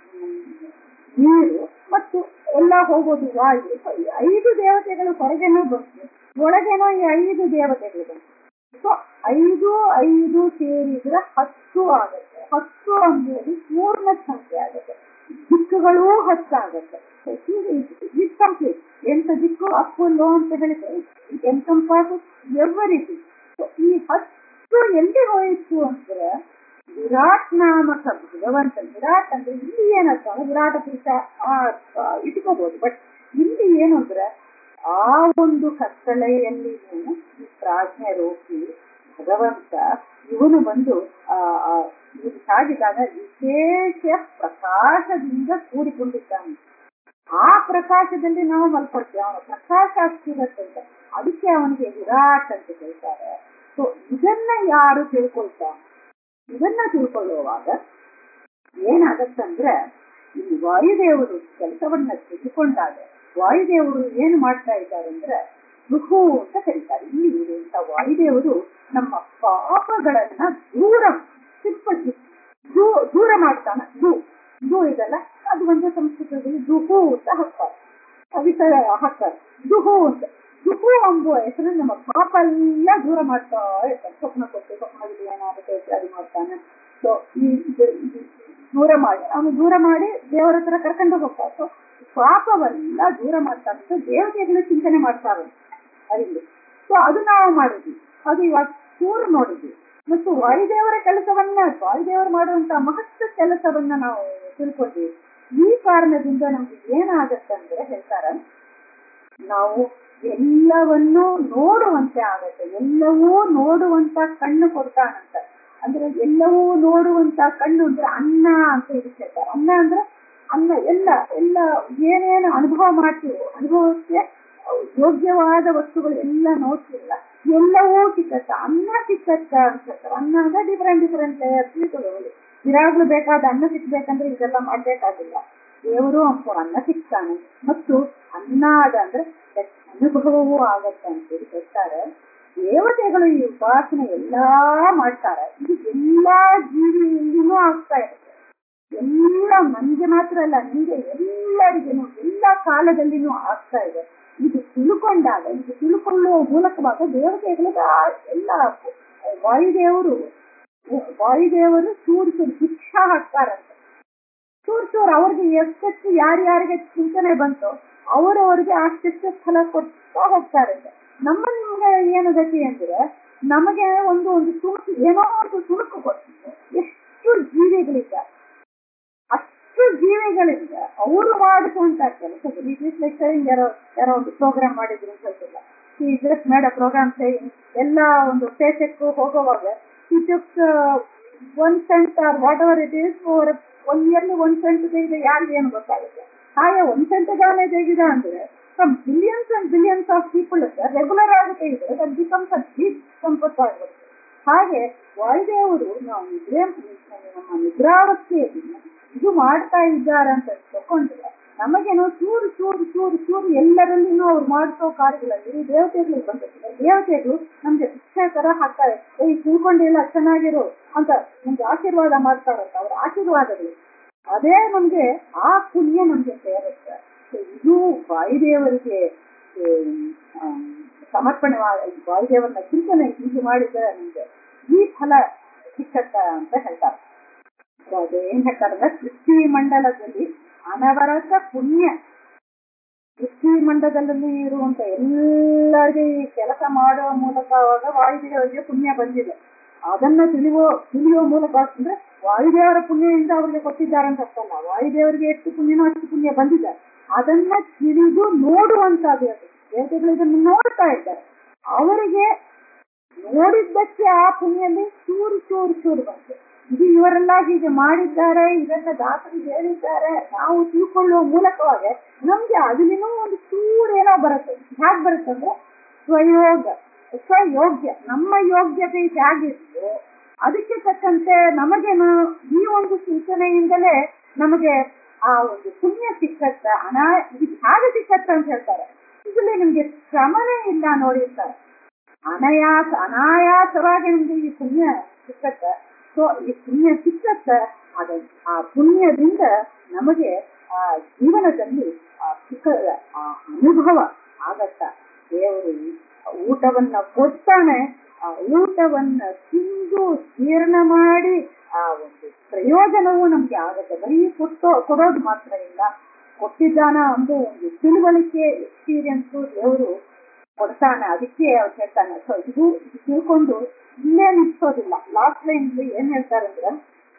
ನೀರು ಮತ್ತು ಎಲ್ಲ ಹೋಗೋದು ವಾಯು ಐದು ದೇವತೆಗಳು ಹೊರಗೇನೋ ಬಂತು ಒಳಗೇನೋ ಈ ಐದು ದೇವತೆಗಳು ಬಂತು ಸೊ ಐದು ಐದು ಸೇರಿದ್ರೆ ಹತ್ತು ಆಗುತ್ತೆ ಹತ್ತು ಅಂಬೋದು ಪೂರ್ಣ ಸಂಖ್ಯೆ ಆಗುತ್ತೆ ದಿಕ್ಕುಗಳೂ ಹತ್ತಾಗುತ್ತೆ ಇಟ್ ಕಂಪ್ಲೀಟ್ ಎಂತ ದಿಕ್ಕು ಅಪ್ಪು ಲೋ ಅಂತ ಹೇಳಿದ್ರೆ ಎನ್ಕಂಪಾಸ್ ಎವರಿಟಿ ಈ ಹತ್ತು ಎಲ್ಲಿ ಹೋಯಿತು ಅಂದ್ರೆ ವಿರಾಟ್ ನಾಮಕ ಭಗವಂತ ವಿರಾಟ್ ಅಂದ್ರೆ ಇಲ್ಲಿ ಏನಂತ ವಿರಾಟ ಪೀಠ ಇಟ್ಕೋಬಹುದು ಬಟ್ ಇಲ್ಲಿ ಏನು ಅಂದ್ರೆ ಆ ಒಂದು ಕತ್ತಲೆಯಲ್ಲಿ ಈ ಪ್ರಾಜ್ಞೆ ರೋಗಿ ಭಗವಂತ ಇವನು ಬಂದು ಆ ಇದು ಸಾಗಿದಾಗ ವಿಶೇಷ ಪ್ರಕಾಶದಿಂದ ಕೂಡಿಕೊಂಡಿದ್ದಾನೆ ಆ ಪ್ರಕಾಶದಲ್ಲಿ ನಾವು ಮಲ್ಕೊಳ್ತೀವಿ ಅವನ ಪ್ರಕಾಶ ಅಷ್ಟಿರುತ್ತೆ ಅಂತ ಅದಕ್ಕೆ ಅವನಿಗೆ ವಿರಾಟ್ ಅಂತ ಹೇಳ್ತಾರೆ ಸೊ ಇದನ್ನ ಯಾರು ತಿಳ್ಕೊಳ್ತಾರೆ ಇದನ್ನ ತಿಳ್ಕೊಳ್ಳುವಾಗ ಏನಾಗತ್ತಂದ್ರೆ ಈ ವಾಯುದೇವರು ಕೆಲಸವನ್ನ ತೆಗೆದುಕೊಂಡಾಗ ವಾಯುದೇವರು ಏನ್ ಮಾಡ್ತಾ ಇದ್ದಾರೆ ಅಂದ್ರೆ ರುಹು ಅಂತ ಕರೀತಾರೆ ಇಲ್ಲಿ ಇರುವಂತ ವಾಯುದೇವರು ನಮ್ಮ ಪಾಪಗಳನ್ನ ದೂರ ಸಿಪ್ಪಟ್ಟು ದೂ- ದೂರ ಮಾಡ್ತಾನ ದೂ ದೂ ಇದಲ್ಲ ಅದು ಒಂದು ಸಂಸ್ಕೃತದಲ್ಲಿ ದುಹು ಅಂತ ಹಾಕ್ತಾರೆ ಕವಿತ ಹಾಕ್ತಾರೆ ದುಹು ಅಂತ ದುಹು ಎಂಬುವ ಹೆಸರು ನಮ್ಮ ಪಾಪ ಎಲ್ಲ ದೂರ ಮಾಡ್ತಾ ಇರ್ತಾನೆ ಸ್ವಪ್ನ ಕೊಟ್ಟು ಸ್ವಪ್ನದಲ್ಲಿ ಏನಾಗುತ್ತೆ ಇತ್ಯಾದಿ ಮಾಡ್ತಾನೆ ಸೊ ಈ ಇದು- ಇದು ದೂರ ಮಾಡಿ ಅವನು ದೂರ ಮಾಡಿ ದೇವರ ಹತ್ರ ಕರ್ಕೊಂಡು ಹೋಗ್ತಾರೆ ಸೊ ಪಾಪವೆಲ್ಲ ದೂರ ಮಾಡ್ತಾನೆ ದೇವತೆಗಳು ಚಿಂತನೆ ಮಾಡ್ತಾರೆ ಅಲ್ಲಿ ಸೊ ಅದು ನಾವು ಮಾಡಿದ್ವಿ ಅದು ಇವಾಗ ಚೂರು ನೋಡಿದ್ವಿ ಮತ್ತು ವಾಯುದೇವರ ಕೆಲಸವನ್ನ ವಾಯುದೇವರು ಮಾಡುವಂತ ಮಹತ್ವ ಕೆಲಸವನ್ನ ನಾವು ತಿಳ್ಕೊಂಡ್ವಿ ಈ ಕಾರಣದಿಂದ ನಮ್ಗೆ ಏನಾಗತ್ತಂದ್ರೆ ಹೇಳ್ತಾರ ನಾವು ಎಲ್ಲವನ್ನೂ ನೋಡುವಂತೆ ಆಗತ್ತೆ ಎಲ್ಲವೂ ನೋಡುವಂತ ಕಣ್ಣು ಕೊಡ್ತಾನಂತ ಅಂದ್ರೆ ಎಲ್ಲವೂ ನೋಡುವಂತ ಕಣ್ಣು ಅಂದ್ರೆ ಅನ್ನ ಅಂತ ಇದಕ್ಕೆ ಹೇಳ್ತಾರೆ ಅನ್ನ ಅಂದ್ರೆ ಅನ್ನ ಎಲ್ಲ ಎಲ್ಲ ಏನೇನು ಅನುಭವ ಮಾಡ್ತೀವೋ ಅನುಭವಕ್ಕೆ ಯೋಗ್ಯವಾದ ವಸ್ತುಗಳು ಎಲ್ಲ ನೋಡ್ತಿಲ್ಲ ಎಲ್ಲವೂ ಸಿಕ್ಕತ್ತ ಅನ್ನ ಸಿಕ್ಕತ್ತ ಅಂತ ಹೇಳ್ತಾರೆ ಅನ್ನ ಅಂದ್ರೆ ಡಿಫರೆಂಟ್ ಡಿಫರೆಂಟ್ ಲೇಯರ್ಸ್ ಇರಾಗ್ಲೂ ಬೇಕಾದ ಅನ್ನ ಸಿಕ್ಬೇಕಂದ್ರೆ ಇದೆಲ್ಲ ಮಾಡ್ಬೇಕಾಗಿಲ್ಲ ದೇವರು ಅಂಪು ಅನ್ನ ಸಿಗ್ತಾನೆ ಮತ್ತು ಅನ್ನ ಅದ ಅಂದ್ರೆ ಅನುಭವವೂ ಆಗತ್ತೆ ಅಂತೇಳಿ ಹೇಳ್ತಾರೆ ದೇವತೆಗಳು ಈ ಉಪಾಸನೆ ಎಲ್ಲಾ ಮಾಡ್ತಾರೆ ಇದು ಎಲ್ಲಾ ಜೀವಿಯಿಂದನೂ ಆಗ್ತಾ ಇರುತ್ತೆ ಎಲ್ಲ ನನ್ಗೆ ಮಾತ್ರ ಅಲ್ಲ ನಿಮಗೆ ಎಲ್ಲರಿಗೂ ಎಲ್ಲ ಕಾಲದಲ್ಲಿನೂ ಆಗ್ತಾ ಇದೆ ಇದು ತಿಳ್ಕೊಂಡಾಗ ಇದು ತಿಳ್ಕೊಳ್ಳುವ ಮೂಲಕವಾಗ ದೇವತೆಗಳಿಗೆ ಆ ಎಲ್ಲ ವಾಯುದೇವರು ವಾಯುದೇವರು ಚೂರು ಚೂರು ಶಿಕ್ಷಾ ಹಾಕ್ತಾರಂತೆ ಚೂರು ಚೂರು ಅವ್ರಿಗೆ ಎಷ್ಟೆಷ್ಟು ಯಾರ್ಯಾರಿಗೆ ಚಿಂತನೆ ಬಂತು ಅವರವರಿಗೆ ಅಷ್ಟೆಷ್ಟು ಫಲ ಕೊಡ್ತಾ ಹೋಗ್ತಾರೆ ನಮ್ಮ ನಿಮ್ಗೆ ಏನು ಗತಿ ಅಂದ್ರೆ ನಮಗೆ ಒಂದು ಒಂದು ತುಣುಕು ಏನೋ ಒಂದು ತುಣುಕು ಕೊಡ್ತಿದೆ ಎಷ್ಟು ಜೀವಿಗಳಿದ್ದಾರೆ ಅಷ್ಟು ಜೀವಿಗಳಿಂದ ಅವರು ಮಾಡಿಸುವಂತ ಕೆಲಸಗಳು ಇಟ್ ಲೈಕ್ ಸೇಯಿಂಗ್ ಯಾರೋ ಯಾರೋ ಒಂದು ಪ್ರೋಗ್ರಾಮ್ ಮಾಡಿದ್ರು ಅಂತ ಹೇಳ್ತಿಲ್ಲ ಈ ಜಸ್ಟ್ ಮೇಡ ಪ್ರೋಗ್ರಾಮ್ ಸೇಯಿಂಗ್ ಎಲ್ಲ ಒಂದು ಸ್ಟೇಷನ್ಗೂ ಹೋಗುವಾಗ ಈ just one cent or whatever it is for one yearly one cent ತೆಗೆದು ಯಾರಿಗೆ ಏನು ಗೊತ್ತಾಗುತ್ತೆ ಹಾಗೆ ಒನ್ ಸೆಂಟ್ ಗಾನೆ ತೆಗೆದ ಅಂದ್ರೆ from billions and billions of people regular ಆಗಿ ತೆಗೆದ್ರೆ ದಟ್ ಬಿಕಮ್ಸ್ ಅ ಬಿಗ್ ಸಂಪತ್ತಾಗುತ್ತೆ ಹಾಗೆ ವಾಯುದೇವರು ನಾವು ನಿದ್ರೆ ನಮ್ಮ ನಿದ್ರಾವಸ್ಥೆಯಲ್ಲಿ ಇದು ಮಾಡ್ತಾ ಇದ್ದಾರೆ ಅಂತ ತಕೊಂಡ್ರೆ ನಮಗೇನೋ ಚೂರು ಚೂರು ಚೂರು ಚೂರು ಎಲ್ಲರಲ್ಲಿನೂ ಅವ್ರು ಮಾಡಿಸೋ ಕಾರ್ಯಗಳಲ್ಲಿ ದೇವತೆಗಳಿಗೆ ಬಂದಿರ್ತಾರೆ ದೇವತೆಗಳು ನಮ್ಗೆ ಶಿಕ್ಷೆ ತರ ಹಾಕ್ತಾರೆ ಈ ತಿಳ್ಕೊಂಡಿಲ್ಲ ಚೆನ್ನಾಗಿರು ಅಂತ ನಮ್ಗೆ ಆಶೀರ್ವಾದ ಮಾಡ್ತಾರಂತ ಅವ್ರ ಆಶೀರ್ವಾದಗಳು ಅದೇ ನಮ್ಗೆ ಆ ಪುಣ್ಯ ನಮ್ಗೆ ಸೇರುತ್ತೆ So ಇದು ವಾಯುದೇವರಿಗೆ ಆಮ್, ಸಮರ್ಪಣೆ ಮಾಡಿ ವಾಯುದೇವರನ್ನ ಚಿಂತನೆ ಹೀಗೆ ಮಾಡಿದ್ರೆ ನಮ್ಗೆ ಈ ಫಲ ಸಿಕ್ಕತ್ತ ಅಂತ ಹೇಳ್ತಾರೆ So ಅದು ಏನ್ ಹೇಳ್ತಾರೆ ಅಂದ್ರೆ ಪೃಥ್ವಿ ಮಂಡಲದಲ್ಲಿ ಅನವರತ ಪುಣ್ಯ ಪೃಥ್ವಿ ಮಂಡಲದಲ್ಲಿ ಇರುವಂತ ಎಲ್ಲರಿಗೆ ಈ ಕೆಲಸ ಮಾಡುವ ಮೂಲಕ ಅವಾಗ ವಾಯುದೇವರಿಗೆ ಪುಣ್ಯ ಬಂದಿದೆ ಅದನ್ನ ತಿಳಿಯುವ ತಿಳಿಯುವ ಮೂಲಕ ಅಂದ್ರೆ ವಾಯುದೇವರ ಪುಣ್ಯದಿಂದ ಅವರಿಗೆ ಕೊಟ್ಟಿದ್ದಾರೆ ಅಂತ ಅರ್ಥಲ್ಲ ವಾಯುದೇವರಿಗೆ ಎಷ್ಟು ಪುಣ್ಯನೋ ಅಷ್ಟು ಪುಣ್ಯ ಬಂದಿದೆ ಅದನ್ನ ತಿಳಿದು ನೋಡುವಂತದ್ದು ದೇವತೆಗಳು ಇದನ್ನು ನೋಡ್ತಾ ಇದ್ದಾರೆ ಅವರಿಗೆ ನೋಡಿದ್ದಕ್ಕೆ ಆ ಪುಣ್ಯಲ್ಲಿ ಚೂರು ಚೂರು ಚೂರು ಬಂತು ಇದು ಇವರೆಲ್ಲ ಹೀಗೆ ಮಾಡಿದ್ದಾರೆ ಇದನ್ನ ದಾಸರಿಗೆ ಹೇಳಿದ್ದಾರೆ ನಾವು ತಿಳ್ಕೊಳ್ಳುವ ಮೂಲಕವಾಗಿ ನಮ್ಗೆ ಅದಲ್ಲಿನೂ ಒಂದು ಚೂರು ಏನೋ ಬರುತ್ತೆ ಹೇಗೆ ಬರುತ್ತೆ ಅಂದ್ರೆ ಸ್ವಯೋಗ ಸ್ವಯೋಗ್ಯ ನಮ್ಮ ಯೋಗ್ಯತೆ ಹೇಗಿತ್ತು ಅದಕ್ಕೆ ತಕ್ಕಂತೆ ನಮಗೇನು ಈ ಒಂದು ಸೂಚನೆಯಿಂದಲೇ ನಮಗೆ ಆ ಒಂದು ಪುಣ್ಯ ಸಿಕ್ಕತ್ತ ಅನಾ ಇದು ಹೇಗೆ ಸಿಕ್ಕತ್ತ ಅಂತ ಹೇಳ್ತಾರೆ ಇದರಲ್ಲಿ ನಿಮ್ಗೆ ಶ್ರಮನೇ ಇಲ್ಲ ನೋಡಿರ್ತಾರೆ ಅನಾಯಾಸ ಅನಾಯಾಸವಾಗಿ ನಮ್ಗೆ ಈ ಪುಣ್ಯ ಸಿಕ್ಕತ್ತ ಸೊ ಈ ಪುಣ್ಯ ಸಿಕ್ಕತ್ತ ಅದ ಆ ಪುಣ್ಯದಿಂದ ನಮಗೆ ಆ ಜೀವನದಲ್ಲಿ ಆ ಸುಖದ ಆ ಅನುಭವ ಆಗತ್ತ ದೇವರು ಊಟವನ್ನ ಕೊಡ್ತಾನೆ ಆ ಊಟವನ್ನ ತಿಂದು ಜೀರ್ಣ ಮಾಡಿ ಆ ಒಂದು ಪ್ರಯೋಜನವೂ ನಮ್ಗೆ ಆಗತ್ತೆ ಬರೀ ಕೊಟ್ಟೋ ಕೊಡೋದು ಮಾತ್ರ ಇಲ್ಲ ಕೊಟ್ಟಿದ್ದಾನ ಅಂದ್ರೆ ಒಂದು ತಿಳುವಳಿಕೆ ಎಕ್ಸ್ಪೀರಿಯನ್ಸ್ ದೇವರು ಕೊಡ್ತಾನೆ ಅದಕ್ಕೆ ಅವ್ರು ಹೇಳ್ತಾನೆ ಸೊ ಇದು ಇದು ತಿಳ್ಕೊಂಡು ಇಲ್ಲೇ ನಿಲ್ಸೋದಿಲ್ಲ ಲಾಸ್ಟ್ ಲೈನ್ ಏನ್ ಹೇಳ್ತಾರೆ ಅಂದ್ರೆ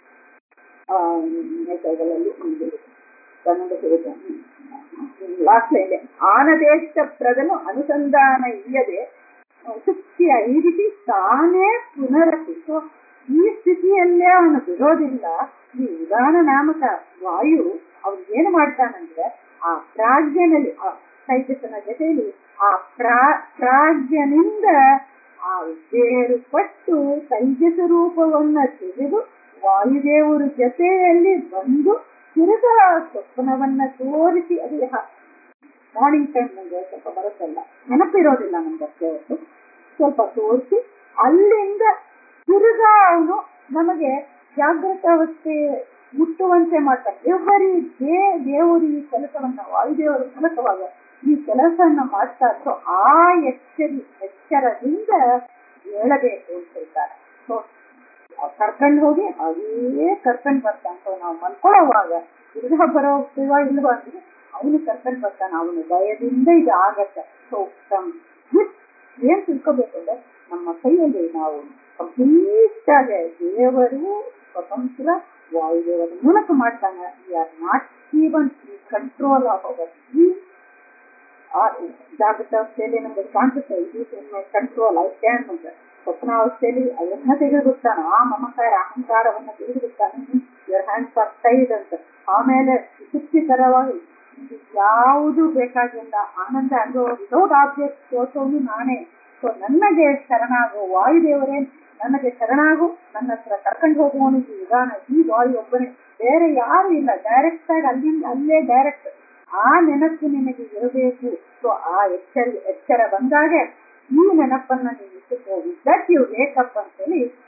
ಗಳಲ್ಲಿ ಕನ್ನಡ ಸಿಗುತ್ತೆ ಲಾಸ್ಟ್ ಲೈನ್ ಆನದೇಶ ಪ್ರಜನು ಅನುಸಂಧಾನ ಇಲ್ಲದೆ ಸುಖಿಯ ಈ ರೀತಿ ತಾನೇ ಪುನರಪಿ ಸೊ ಈ ಸ್ಥಿತಿಯಲ್ಲೇ ಅವನು ಬಿಡೋದಿಲ್ಲ ಈ ಉದಾನ ನಾಮಕ ವಾಯು ಅವನು ಏನು ಮಾಡ್ತಾನಂದ್ರೆ ಆ ಪ್ರಾಜ್ಞನಲ್ಲಿ ಆ ಸೈತಸನ ಜೊತೆಯಲ್ಲಿ ಆ ಪ್ರಾ ಪ್ರಾಜ್ಞನಿಂದ ಆ ಬೇರು ಪಟ್ಟು ತೈಜಸ ರೂಪವನ್ನ ತೆಗೆದು ವಾಯುದೇವರು ಜೊತೆಯಲ್ಲಿ ಬಂದು ತಿರುಗ ಸ್ವಪ್ನವನ್ನ ತೋರಿಸಿ ಅದು ಮಾರ್ನಿಂಗ್ ಟೈಮ್ ನಮ್ಗೆ ಸ್ವಲ್ಪ ಬರುತ್ತಲ್ಲ ನೆನಪಿರೋದಿಲ್ಲ ನಮ್ಗೆ ಅಷ್ಟೇ ಹೊತ್ತು ಸ್ವಲ್ಪ ತೋರಿಸಿ ಅಲ್ಲಿಂದ ತಿರುಗಾ ಅವನು ನಮಗೆ ಜಾಗೃತ ಅವಸ್ಥೆ ಮುಟ್ಟುವಂತೆ ಮಾಡ್ತಾನೆ ಎವರಿ ದೇ ದೇವರು ಈ ಕೆಲಸವನ್ನ ವಾಯುದೇವರ ಮೂಲಕವಾಗ ಈ ಕೆಲಸವನ್ನ ಮಾಡ್ತಾ ಇದ್ರು ಆ ಎಚ್ಚರಿ ಎಚ್ಚರದಿಂದ ಹೇಳಬೇಕು ಅಂತ ಹೇಳ್ತಾರೆ ಸೊ ಕರ್ಕೊಂಡು ಹೋಗಿ ಅದೇ ಕರ್ಕೊಂಡು ಬರ್ತಾನೆ ಸೊ ನಾವು ಮಲ್ಕೊಳ್ಳೋವಾಗ ತಿರ್ಗಾ ಬರೋಗ್ತೀವ ಇಲ್ವಾ ಅಂದ್ರೆ ಅವನು ಕರ್ಕೊಂಡು ಬರ್ತಾನೆ ಅವನು ಭಯದಿಂದ ಇದು ಆಗತ್ತೆ ಸೊ ಏನ್ ತಿಳ್ಕೋಬೇಕು ಅಂದ್ರೆ ನಮ್ಮ ಕೈಯಲ್ಲಿ ನಾವು ಕಂಪ್ಲೀಟ್ ಆಗಿ ದೇವರು ಸ್ವತಂತ್ರ ವಾಯುದೇವರ ಮೂಲಕ ಮಾಡ್ತಾನೆ we are not even control of our ಜಾಗೃತ ಅವಸ್ಥೆಯಲ್ಲಿ ನಮ್ಗೆ ಕಾಣಿಸುತ್ತೆ ಇದು ಕಂಟ್ರೋಲ್ ಐ ಕ್ಯಾನ್ ಅಂತ ಸ್ವಪ್ನಾವಸ್ಥೆಯಲ್ಲಿ ಅದನ್ನ ತೆಗೆದುಬಿಡ್ತಾನೆ ಆ ಮಮಕಾರ ಅಹಂಕಾರವನ್ನ ತೆಗೆದುಬಿಡ್ತಾನೆ ಯುವರ್ ಹ್ಯಾಂಡ್ಸ್ ಆರ್ ಟೈಡ್ ಅಂತ ಆಮೇಲೆ ತೃಪ್ತಿಕರವಾಗಿ ಯಾವುದು ಬೇಕಾಗಿಲ್ಲ ಆನಂದ ಅದು ವಿತೌಟ್ ಆಬ್ಜೆಕ್ಟ್ ತೋರ್ಸೋನು ನಾನೇ ಸೊ ನನಗೆ ಶರಣಾಗು ವಾಯುದೇವರೇ ನನಗೆ ಶರಣಾಗು ನನ್ನ ಹತ್ರ ಕರ್ಕೊಂಡು ಹೋಗುವವನು ಈ ವಿಧಾನ ಈ ವಾಯು ಒಬ್ಬನೇ ಬೇರೆ ಯಾರು ಇಲ್ಲ ಡೈರೆಕ್ಟ್ ಆಗಿ ಅಲ್ಲಿಂದ ಅಲ್ಲೇ ಡೈರೆಕ್ಟ್ ಆ ನೆನಪು ನಿನಗೆ ಇರಬೇಕು ಸೊ ಆ ಎಚ್ಚರ ಎಚ್ಚರ ಬಂದಾಗ ಈ ನೆನಪನ್ನ ನೀವು ಇಟ್ಟುಕೊಂಡು ದಟ್ ಯು ವೇಕಪ್ ಅಂತೇಳಿ